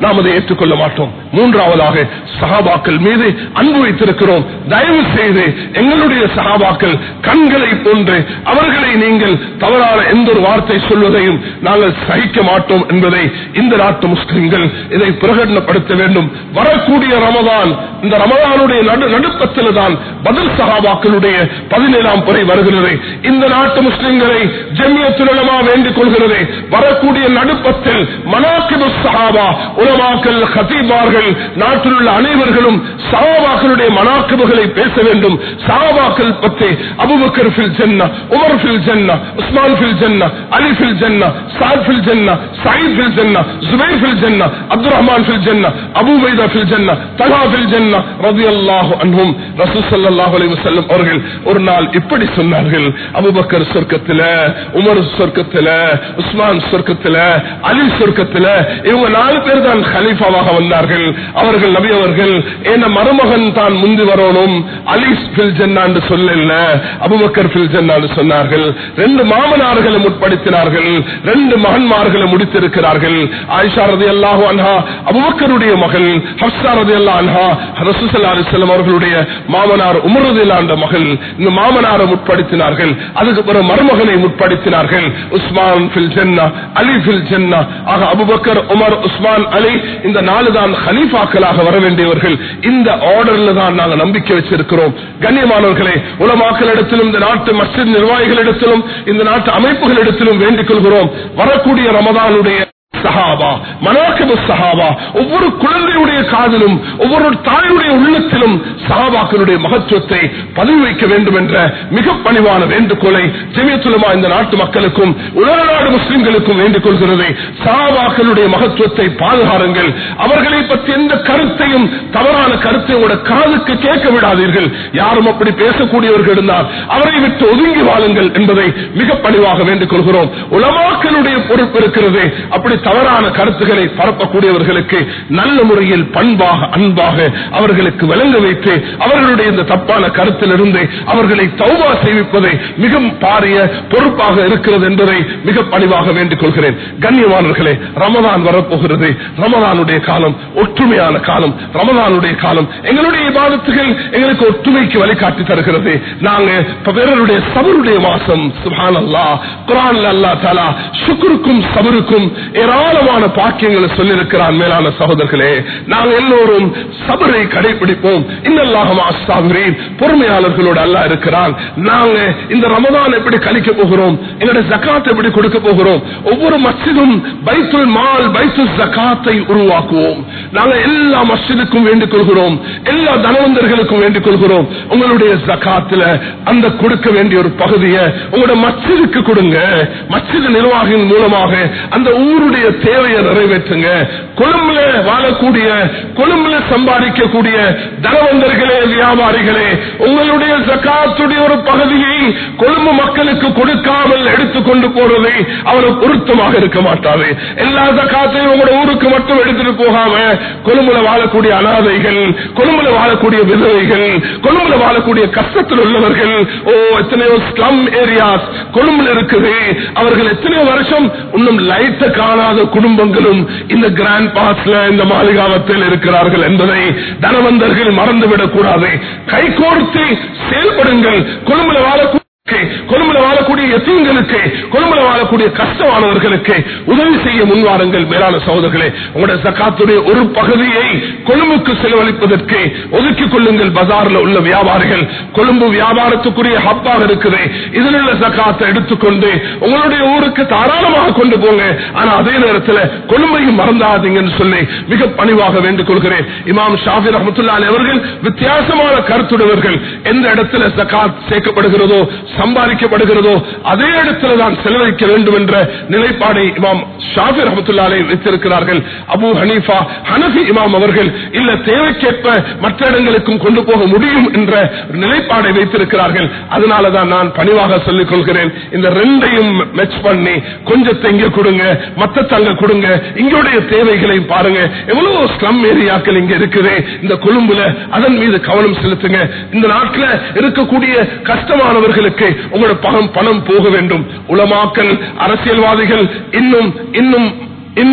ஏற்றுக்கொள்ள மாட்டோம் மூன்றாவதாக சஹாபாக்கள் மீது அன்பு வைத்திருக்கிறோம் தயவு செய்து எங்களுடைய சஹாபாக்கள் கண்களை போன்று அவர்களை நீங்கள் தவறான எந்த ஒரு வார்த்தை சொல்வதையும் நாங்கள் சகிக்க மாட்டோம் என்பதை இந்த நாட்டு முஸ்லிம்கள் இதை பிரகடனப்படுத்த வேண்டும் வரக்கூடிய ரமதான் இந்த ரமதானுடைய நடு நடுப்பத்தில் தான் பதில் சஹாபாக்களுடைய பதினேழாம் பிறை வருகிறது இந்த நாட்டு முஸ்லிம்களை ஜெமியத்துலமா வேண்டிக் கொள்கிறது வரக்கூடிய நடுப்பத்தில் மனாக்கிபு சஹாபா உலமாக்கள் ஹதீபார்கள் நாட்டில் உள்ள அனைவர்களும் சஹாபாக்களுடைய மனாக்கிபுகளை பேச வேண்டும் சஹாபாக்கள் பற்றி அபுபக்கர் ஃபில் ஜன்னா உமர் ஃபில் ஜன்னா உஸ்மான் ஃபில் ஜன்னா அலி ஃபில் ஜன்னா சாத் ஃபில் ஜன்னா சயீத் ஃபில் ஜன்னா ஜுபைர் ஃபில் ஜன்னா அப்துல் ரஹ்மான் ஃபில் ஜன்னா அபு பைதா ஃபில் ஜன்னா தலா ஃபில் ஜன்னா ரலியல்லாஹு அன்ஹும் ரசூல் ஸல்லல்லாஹு அலைஹி வஸல்லம் அவர்கள் ஒரு நாள் இப்படி சொன்னார்கள் அபூபக்கர் சொர்க்கத்தில உமர் சொர்க்கத்தில உஸ்மான் சொர்க்கத்தில அலி சொர்க்கத்தில இவங்க நாலு பேர் தான் கலீஃபாவாக வந்தார்கள் அவர்கள் நபி அவர்கள் என்ன மருமகன் தான் முந்தி வரணும் அலி ஃபில் ஜன்னா என்று சொல்லல அபுபக்கர் ஃபில் ஜன்னா என்று சொன்னார்கள் ரெண்டு மாமனார்களை முற்படுத்தினார்கள் ரெண்டு மகன்மார்களை முடித்திருக்கிறார்கள் ஆயிஷா ரலியல்லாஹு அன்ஹா அபுபக்கருடைய மகள் ஹப்ஸா ரலியல்லாஹு அன்ஹா ரசூலுல்லாஹி அலைஹி வஸல்லம் அவர்களுடைய மாமனார் உமர் ரலியல்லாஹு அன்ஹு மகள் இந்த மாமனாரை முற்படுத்தினார்கள் அதுக்கு பிறகு மருமகனை முற்படுத்தினார்கள் உஸ்மான் ஃபில் ஜன்னா அலி ஃபில் ஜன்னா ஆக அபுபக்கர் உமர் உஸ்மான் அலி இந்த நாலு தான் ஹலீஃபாக்களாக வர வேண்டியவர்கள் இந்த ஆர்டர்ல தான் நாங்கள் நம்பிக்கை வச்சிருக்கிறோம் கண்ணியமானவர்களே உலமாக்களிடத்திலும் இந்த நாட்டு மஸ்ஜித் நிர்வாகிகளிடத்திலும் இந்த நாட்டு அமைப்புகளிடத்திலும் வேண்டிக் கொள்கிறோம் வரக்கூடிய ரமதானுடைய சஹாபா மனாக்கிபு சஹாபா ஒவ்வொரு குழந்தையுடைய காதிலும் ஒவ்வொரு தாயுடைய உள்ளத்திலும் சஹாபாக்களுடைய மகத்துவத்தை பதிவு வைக்க வேண்டும் என்ற மிக பணிவான வேண்டுகோளை ஜெமியத்துலமா இந்த நாட்டு மக்களுக்கும் உலக நாடு முஸ்லிம்களுக்கும் வேண்டிக் கொள்கிறது சஹாபாக்களுடைய மகத்துவத்தை பாதுகாருங்கள் அவர்களை பற்றி எந்த கருத்தையும் தவறான கருத்தை உங்களோட காதுக்கு கேட்க விடாதீர்கள் யாரும் அப்படி பேசக்கூடியவர்கள் இருந்தால் அவரை விட்டு ஒதுங்கி வாழுங்கள் என்பதை மிக பணிவாக வேண்டிக் கொள்கிறோம் உலமாக்களுடைய பொறுப்பு இருக்கிறது அப்படி தவறான கருத்துக்களை பரப்பக்கூடியவர்களுக்கு நல்ல முறையில் பண்பாக அன்பாக அவர்களுக்கு விளங்க வைத்து அவர்களுடைய இந்த தப்பான கருத்திலிருந்து அவர்களை தௌபா செய்விப்பதை மிக பாரிய பொறுப்பாக இருக்கிறது என்பதை மிக பணிவாக வேண்டிக் கொள்கிறேன் கண்ணியமானவர்களே ரமதான் வரப்போகிறது ரமதானுடைய காலம் ஒற்றுமையான காலம் ரமதானுடைய காலம் எங்களுடைய இபாதத்துகள் எங்களுக்கு ஒற்றுமைக்கு வழிகாட்டி தருகிறது நாங்க பிறருடைய சபருடைய மாசம் சுபான் அல்லா குரான் அல்லா தாலா சுக்குருக்கும் சபருக்கும் ஏராளமான பாக்கியங்களை சொல்லியிருக்கிறான் மேலான சகோதரர்களே நாங்கள் எல்லோரும் சபரை கடைபிடிப்போம் இன்னல்லாக ஆஸ்தாகிறேன் பொறுமையாளர்களோடு அல்ல இருக்கிறான் நாங்க இந்த ரமதான் எப்படி கழிக்க போகிறோம் எங்களுடைய ஜக்காத் எப்படி கொடுக்க போகிறோம் ஒவ்வொரு மஸ்ஜிதும் பைத்துல் மால் பைத்துல் ஜக்காத்தை உருவாக்குவோம் நாங்க எல்லா மஸ்ஜிதுக்கும் வேண்டிக் கொள்கிறோம் எல்லா தனவந்தர்களுக்கும் வேண்டிக் கொள்கிறோம் உங்களுடைய ஜக்காத்துல அந்த கொடுக்க வேண்டிய ஒரு பகுதியை உங்களோட மஸ்ஜிதுக்கு கொடுங்க மஸ்ஜிது நிர்வாகியின் மூலமாக அந்த ஊருடைய தேவையை நிறைவேற்றுங்க கொழும்புல வாழக்கூடிய கொழும்புல சம்பாதிக்கக்கூடிய தனவந்தர்களே வியாபாரிகளே உங்களுடைய ஜக்காத்துடைய ஒரு பகுதியை கொழும்பு மக்களுக்கு கொடுக்காமல் எடுத்துக்கொண்டு போறது அவரை பொருத்தமாக இருக்க மாட்டாது எல்லா ஜக்காத்தையும் உங்களோட ஊருக்கு மட்டும் எடுத்துட்டு போகாம கொழும்புல வாழக்கூடிய அனாதைகள் கொழும்புல வாழக்கூடிய விதவைகள் கொழும்புல வாழக்கூடிய கஷ்டத்தில் உள்ளவர்கள் ஓ எத்தனையோ ஸ்லம் ஏரியாஸ் கொழும்புல இருக்குது அவர்கள் எத்தனையோ வருஷம் இன்னும் லைட்ட காணாத குடும்பங்களும் இந்த கிராண்ட் பாஸ்ல இந்த மாளிகாவத்தில் இருக்கிறார்கள் என்பதை தனவந்தர்கள் மறந்துவிடக் கூடாது கைகோர்த்து செயல்படுங்கள் கொழும்புல வாழக்கூடிய கொழும்புல வாழக்கூடிய எத்தீங்களுக்கு கொழும்புல வாழக்கூடிய கஷ்டமானவர்களுக்கு உதவி செய்ய முன்வாருங்கள் மேலான சகோதரர்களே உங்களுடைய ஜக்காத்துடைய ஒரு பகுதியை கொழும்புக்கு செலவழிப்பதற்கு ஒதுக்கிக் கொள்ளுங்கள் பஜார்ல உள்ள வியாபாரிகள் கொழும்பு வியாபாரத்துக்குரிய ஹப்பாக இருக்குது இதில் உள்ள ஜக்காத்தை எடுத்துக்கொண்டு உங்களுடைய ஊருக்கு தாராளமாக கொண்டு போங்க ஆனா அதே நேரத்தில் கொழும்பையும் மறந்தாதீங்கன்னு சொல்லி மிக பணிவாக வேண்டிக் கொள்கிறேன் இமாம் ஷாஃபி ரஹமத்துல்லாலி அவர்கள் வித்தியாசமான கருத்துடையவர்கள் எந்த இடத்துல ஜக்காத் சேர்க்கப்படுகிறதோ சம்பாதிக்கப்படுகிறதோ அதே இடத்துல தான் செலவழிக்க வேண்டும் என்ற நிலைப்பாடை இமாம் ஷாஃபி ரஹமத்துல்லாலே வைத்திருக்கிறார்கள் அபு ஹனீஃபா ஹனஃபி இமாம் அவர்கள் இல்ல தேவைக்கேற்ப மற்ற இடங்களுக்கும் கொண்டு போக முடியும் என்ற நிலைப்பாடை வைத்திருக்கிறார்கள் அதனாலதான் நான் பணிவாக சொல்லிக் கொள்கிறேன் இந்த ரெண்டையும் மெச் பண்ணி கொஞ்சத்தை இங்க கொடுங்க மத்த தங்க கொடுங்க இங்களுடைய தேவைகளை பாருங்க எவ்வளவு ஸ்லம் ஏரியாக்கள் இங்க இருக்குது இந்த கொழும்புல அதன் மீது கவனம் செலுத்துங்க இந்த நாட்டில் இருக்கக்கூடிய கஷ்டமானவர்களுக்கு உங்களோட பணம் பணம் போக வேண்டும் உலமாக்கல் அரசியல்வாதிகள் இன்னும் இன்னும் இன்னும்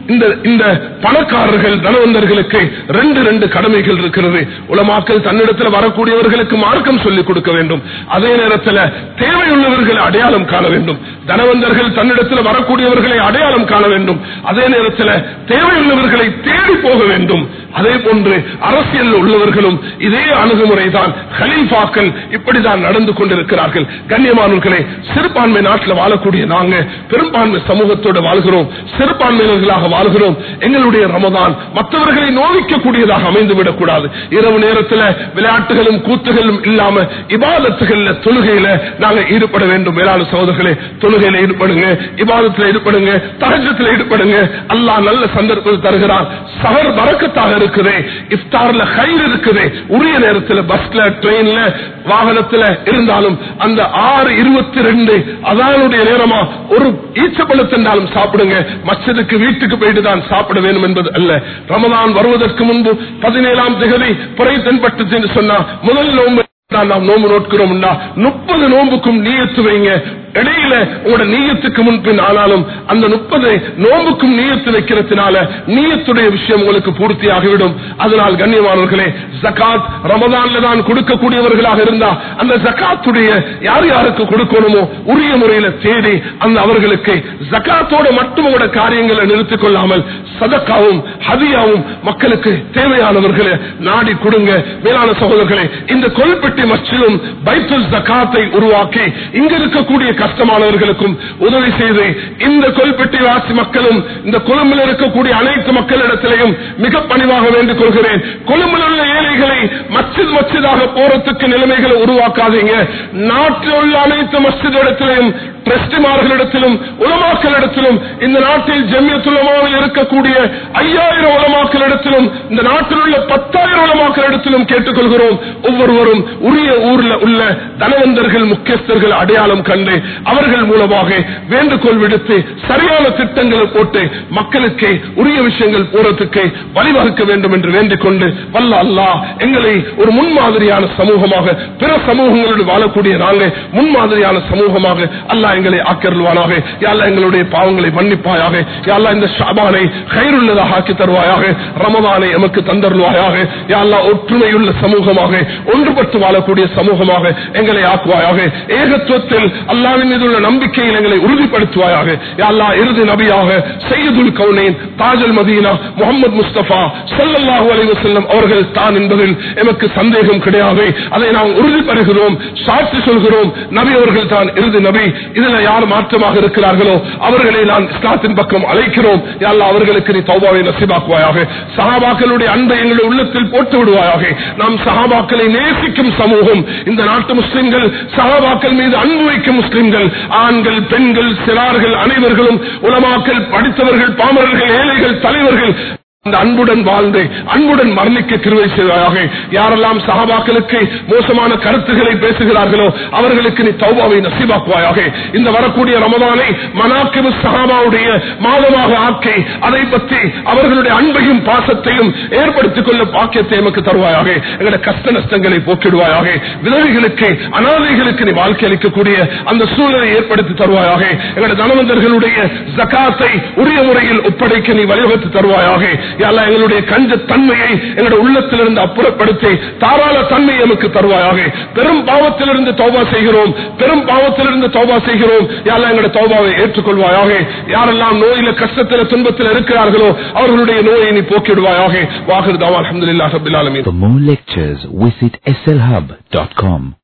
இந்த இந்த பணக்காரர்கள் தனவந்தர்களுக்கு ரெண்டு ரெண்டு கடமைகள் இருக்கிறது உலமாக்கள் தன்னிடத்தில் வரக்கூடியவர்களுக்கு மார்க்கம் சொல்லிக் கொடுக்க வேண்டும் அதே நேரத்தில் தேவையுள்ளவர்களை அடையாளம் காண வேண்டும் தனவந்தர்கள் தன்னிடத்தில் வரக்கூடியவர்களை அடையாளம் காண வேண்டும் அதே நேரத்தில் தேவையுள்ளவர்களை தேடி போக வேண்டும் அதே போன்று அரசியல் உள்ளவர்களும் இதே அணுகுமுறை தான் ஹலீஃபாக்கள் இப்படிதான் நடந்து கொண்டிருக்கிறார்கள் கண்ணியமானவர்களே சிறுபான்மை நாட்டில் வாழக்கூடிய நாங்க பெரும்பான்மை சமூகத்தோடு வாழ்கிறோம் சிறுபான்மையினர்களாக வாழ்கிறோம் எங்களுடைய ரமதான் மற்றவர்களை நோவிக்கக்கூடியதாக அமைந்து விடக்கூடாது இரவு நேரத்தில் விளையாட்டுகளும் கூத்துகளும் இல்லாம இபாதத்துகள்ல தொழுகையில நாங்க ஈடுபட வேண்டும் வேளாண் சகோதரர்களே தொழுகையில ஈடுபடுங்க இபாதத்தில் ஈடுபடுங்க தகஜத்தில் ஈடுபடுங்க அல்லாஹ் நல்ல சந்தர்ப்பத்தை தருகிறார் சகர் வரக்கத்தாக இருக்குது இஃப்தார்ல கயிறு இருக்குது உரிய நேரத்தில் பஸ்ல ட்ரெயின்ல வாகனத்துல இருந்தாலும் அந்த ஆறு இருபத்தி ரெண்டு அதனுடைய நேரமா ஒரு ஈச்சப்பழத்தினாலும் சாப்பிடுங்க மச்சதுக்கு வீட்டுக்கு போயிட்டு தான் சாப்பிட வேண்டும் என்பது அல்ல ரமதான் வருவதற்கு முன்பு பதினேழாம் திகதி புறை தென்பட்டு என்று சொன்னா முதல் நோன்பு தான் நாம் நோம்பு நோட்கிறோம்னா முப்பது நோம்புக்கும் நீயத்து வைங்க இடையில உங்களோட நீயத்துக்கு முன்பின் ஆனாலும் அந்த முப்பது நோம்புக்கும் நீயத்து வைக்கிறதுனால நீயத்துடைய விஷயம் உங்களுக்கு பூர்த்தி ஆகிவிடும் அதனால் கண்ணியமானவர்களே ஜகாத் ரமதான்ல தான் கொடுக்கக்கூடியவர்களாக இருந்தா அந்த ஜகாத்துடைய யார் யாருக்கு கொடுக்கணுமோ உரிய முறையில தேடி அந்த அவர்களுக்கு ஜகாத்தோட மட்டும் உங்களோட காரியங்களை நிறுத்திக் கொள்ளாமல் சதக்காவும் ஹதியாவும் மக்களுக்கு தேவையானவர்களை நாடி கொடுங்க மேலான சகோதரர்களே இந்த கொல்பெட்டி மஸ்ஜிதும் பைத்துல் ஜகாத்தை உருவாக்கி இங்க இருக்கக்கூடிய கஷ்டமானவர்களுக்கும் உதவி செய்து இந்த கொல்பெட்டி வாசி மக்களும் இந்த கொழும்பில் இருக்கக்கூடிய அனைத்து மக்களிடத்திலையும் மிக பணிவாக வேண்டிக் கொள்கிறேன் கொழும்பில் உள்ள ஏழைகளை மஸ்ஜித் மஸ்ஜிதாக போறதுக்கு நிலைமைகளை உருவாக்காதீங்க நாட்டில் உள்ள அனைத்து மஸ்ஜித் இடத்திலையும் டிரஸ்டிமார்களிடத்திலும் உலமாக்களிடத்திலும் இந்த நாட்டில் ஜெமியத்துலமாவில் இருக்கக்கூடிய ஐயாயிரம் உலமாக்களிடத்திலும் இந்த நாட்டில் உள்ள பத்தாயிரம் உலமாக்களிடத்திலும் கேட்டுக்கொள்கிறோம் ஒவ்வொருவரும் உரிய ஊர்ல உள்ள தனவந்தர்கள் முக்கியஸ்தர்கள் அடையாளம் கண்டு அவர்கள் மூலமாக வேண்டுகோள் விடுத்து சரியான திட்டங்களை போட்டு மக்களுக்கு உரிய விஷயங்கள் போறதுக்கு வழிவகுக்க வேண்டும் என்று வேண்டிக் கொண்டு வல்ல அல்லாஹ் எங்களை ஒரு முன்மாதிரியான சமூகமாக பிற சமூகங்களோடு வாழக்கூடிய நாங்கள் முன்மாதிரியான சமூகமாக அல்லாஹ் எங்களை ஆக்கருள்வானாக யாழ்லா எங்களுடைய பாவங்களை மன்னிப்பாயாக யாழ்லா இந்த ஷாபானை கயிறுள்ளதாக ஆக்கி தருவாயாக ரமதானை எமக்கு தந்தருள்வாயாக யாழ்லா ஒற்றுமையுள்ள சமூகமாக ஒன்றுபட்டு வாழக்கூடிய சமூகமாக எங்களை ஆக்குவாயாக ஏகத்துவத்தில் அல்லாவின் மீது உள்ள நம்பிக்கையில் எங்களை உறுதிப்படுத்துவாயாக யாழ்லா இறுதி நபியாக சையதுல் கவுனேன் தாஜல் மதீனா முகமது முஸ்தபா சல்லல்லாஹு அலைஹி வஸல்லம் அவர்கள் தான் என்பதில் எமக்கு சந்தேகம் கிடையாது அதை நாம் உறுதி பெறுகிறோம் சாட்சி சொல்கிறோம் நபி அவர்கள் தான் இறுதி நபி இதுல யார் மாற்றமாக இருக்கிறார்களோ அவர்களை நான் இஸ்லாத்தின் பக்கம் அழைக்கிறோம் யாழ்லா அவர்களுக்கு நீ தௌபாவை நசிபாக்குவாயாக சஹாபாக்களுடைய அன்பை எங்களுடைய உள்ளத்தில் போட்டு விடுவாயாக நாம் சஹாபாக்களை நேசிக்கும் சமூகம் இந்த நாட்டு முஸ்லிம்கள் சஹாபாக்கள் மீது அன்பு வைக்கும் முஸ்லிம்கள் ஆண்கள் பெண்கள் சிறார்கள் அனைவர்களும் உலமாக்கள் படித்தவர்கள் பாமரர்கள் ஏழைகள் தலைவர்கள் அந்த அன்புடன் வாழ்ந்து அன்புடன் மரணிக்க கிருவை செய்வாயாக யாரெல்லாம் சஹாபாக்களுக்கு மோசமான கருத்துக்களை பேசுகிறார்களோ அவர்களுக்கு நீ தௌபாவை நசீபாக்குவாயாக இந்த வரக்கூடிய ரமதானை மனாக்கிபு சஹாபாவுடைய மாதமாக ஆக்கி அதை பற்றி அவர்களுடைய அன்பையும் பாசத்தையும் ஏற்படுத்திக் கொள்ள பாக்கியத்தை எமக்கு தருவாயாக எங்களுடைய கஷ்ட நஷ்டங்களை போக்கிடுவாயாக விதவைகளுக்கு அனாதைகளுக்கு நீ வாழ்க்கை அளிக்கக்கூடிய அந்த சூழலை ஏற்படுத்தி தருவாயாக எங்களுடைய தனவந்தர்களுடைய ஜகாத்தை உரிய முறையில் ஒப்படைக்க நீ வழிவகுத்து தருவாயாக யாழ்லா எங்களுடைய கஞ்ச தன்மையை எங்களுடைய உள்ளத்திலிருந்து அப்புறப்படுத்தி தாராள தன்மை எமக்கு தருவாயாக பெரும் பாவத்திலிருந்து தௌபா செய்கிறோம் பெரும் பாவத்திலிருந்து தௌபா செய்கிறோம் யாரெல்லாம் எங்களுடைய தௌபாவை ஏற்றுக்கொள்வாயாக யாரெல்லாம் நோயில கஷ்டத்தில் துன்பத்தில் இருக்கிறார்களோ அவர்களுடைய நோயை நீ போக்கிடுவாயாக வாகிருதாவா அலமதுல்லா ரபில் ஆலமீன் For more lectures, visit slhub.com.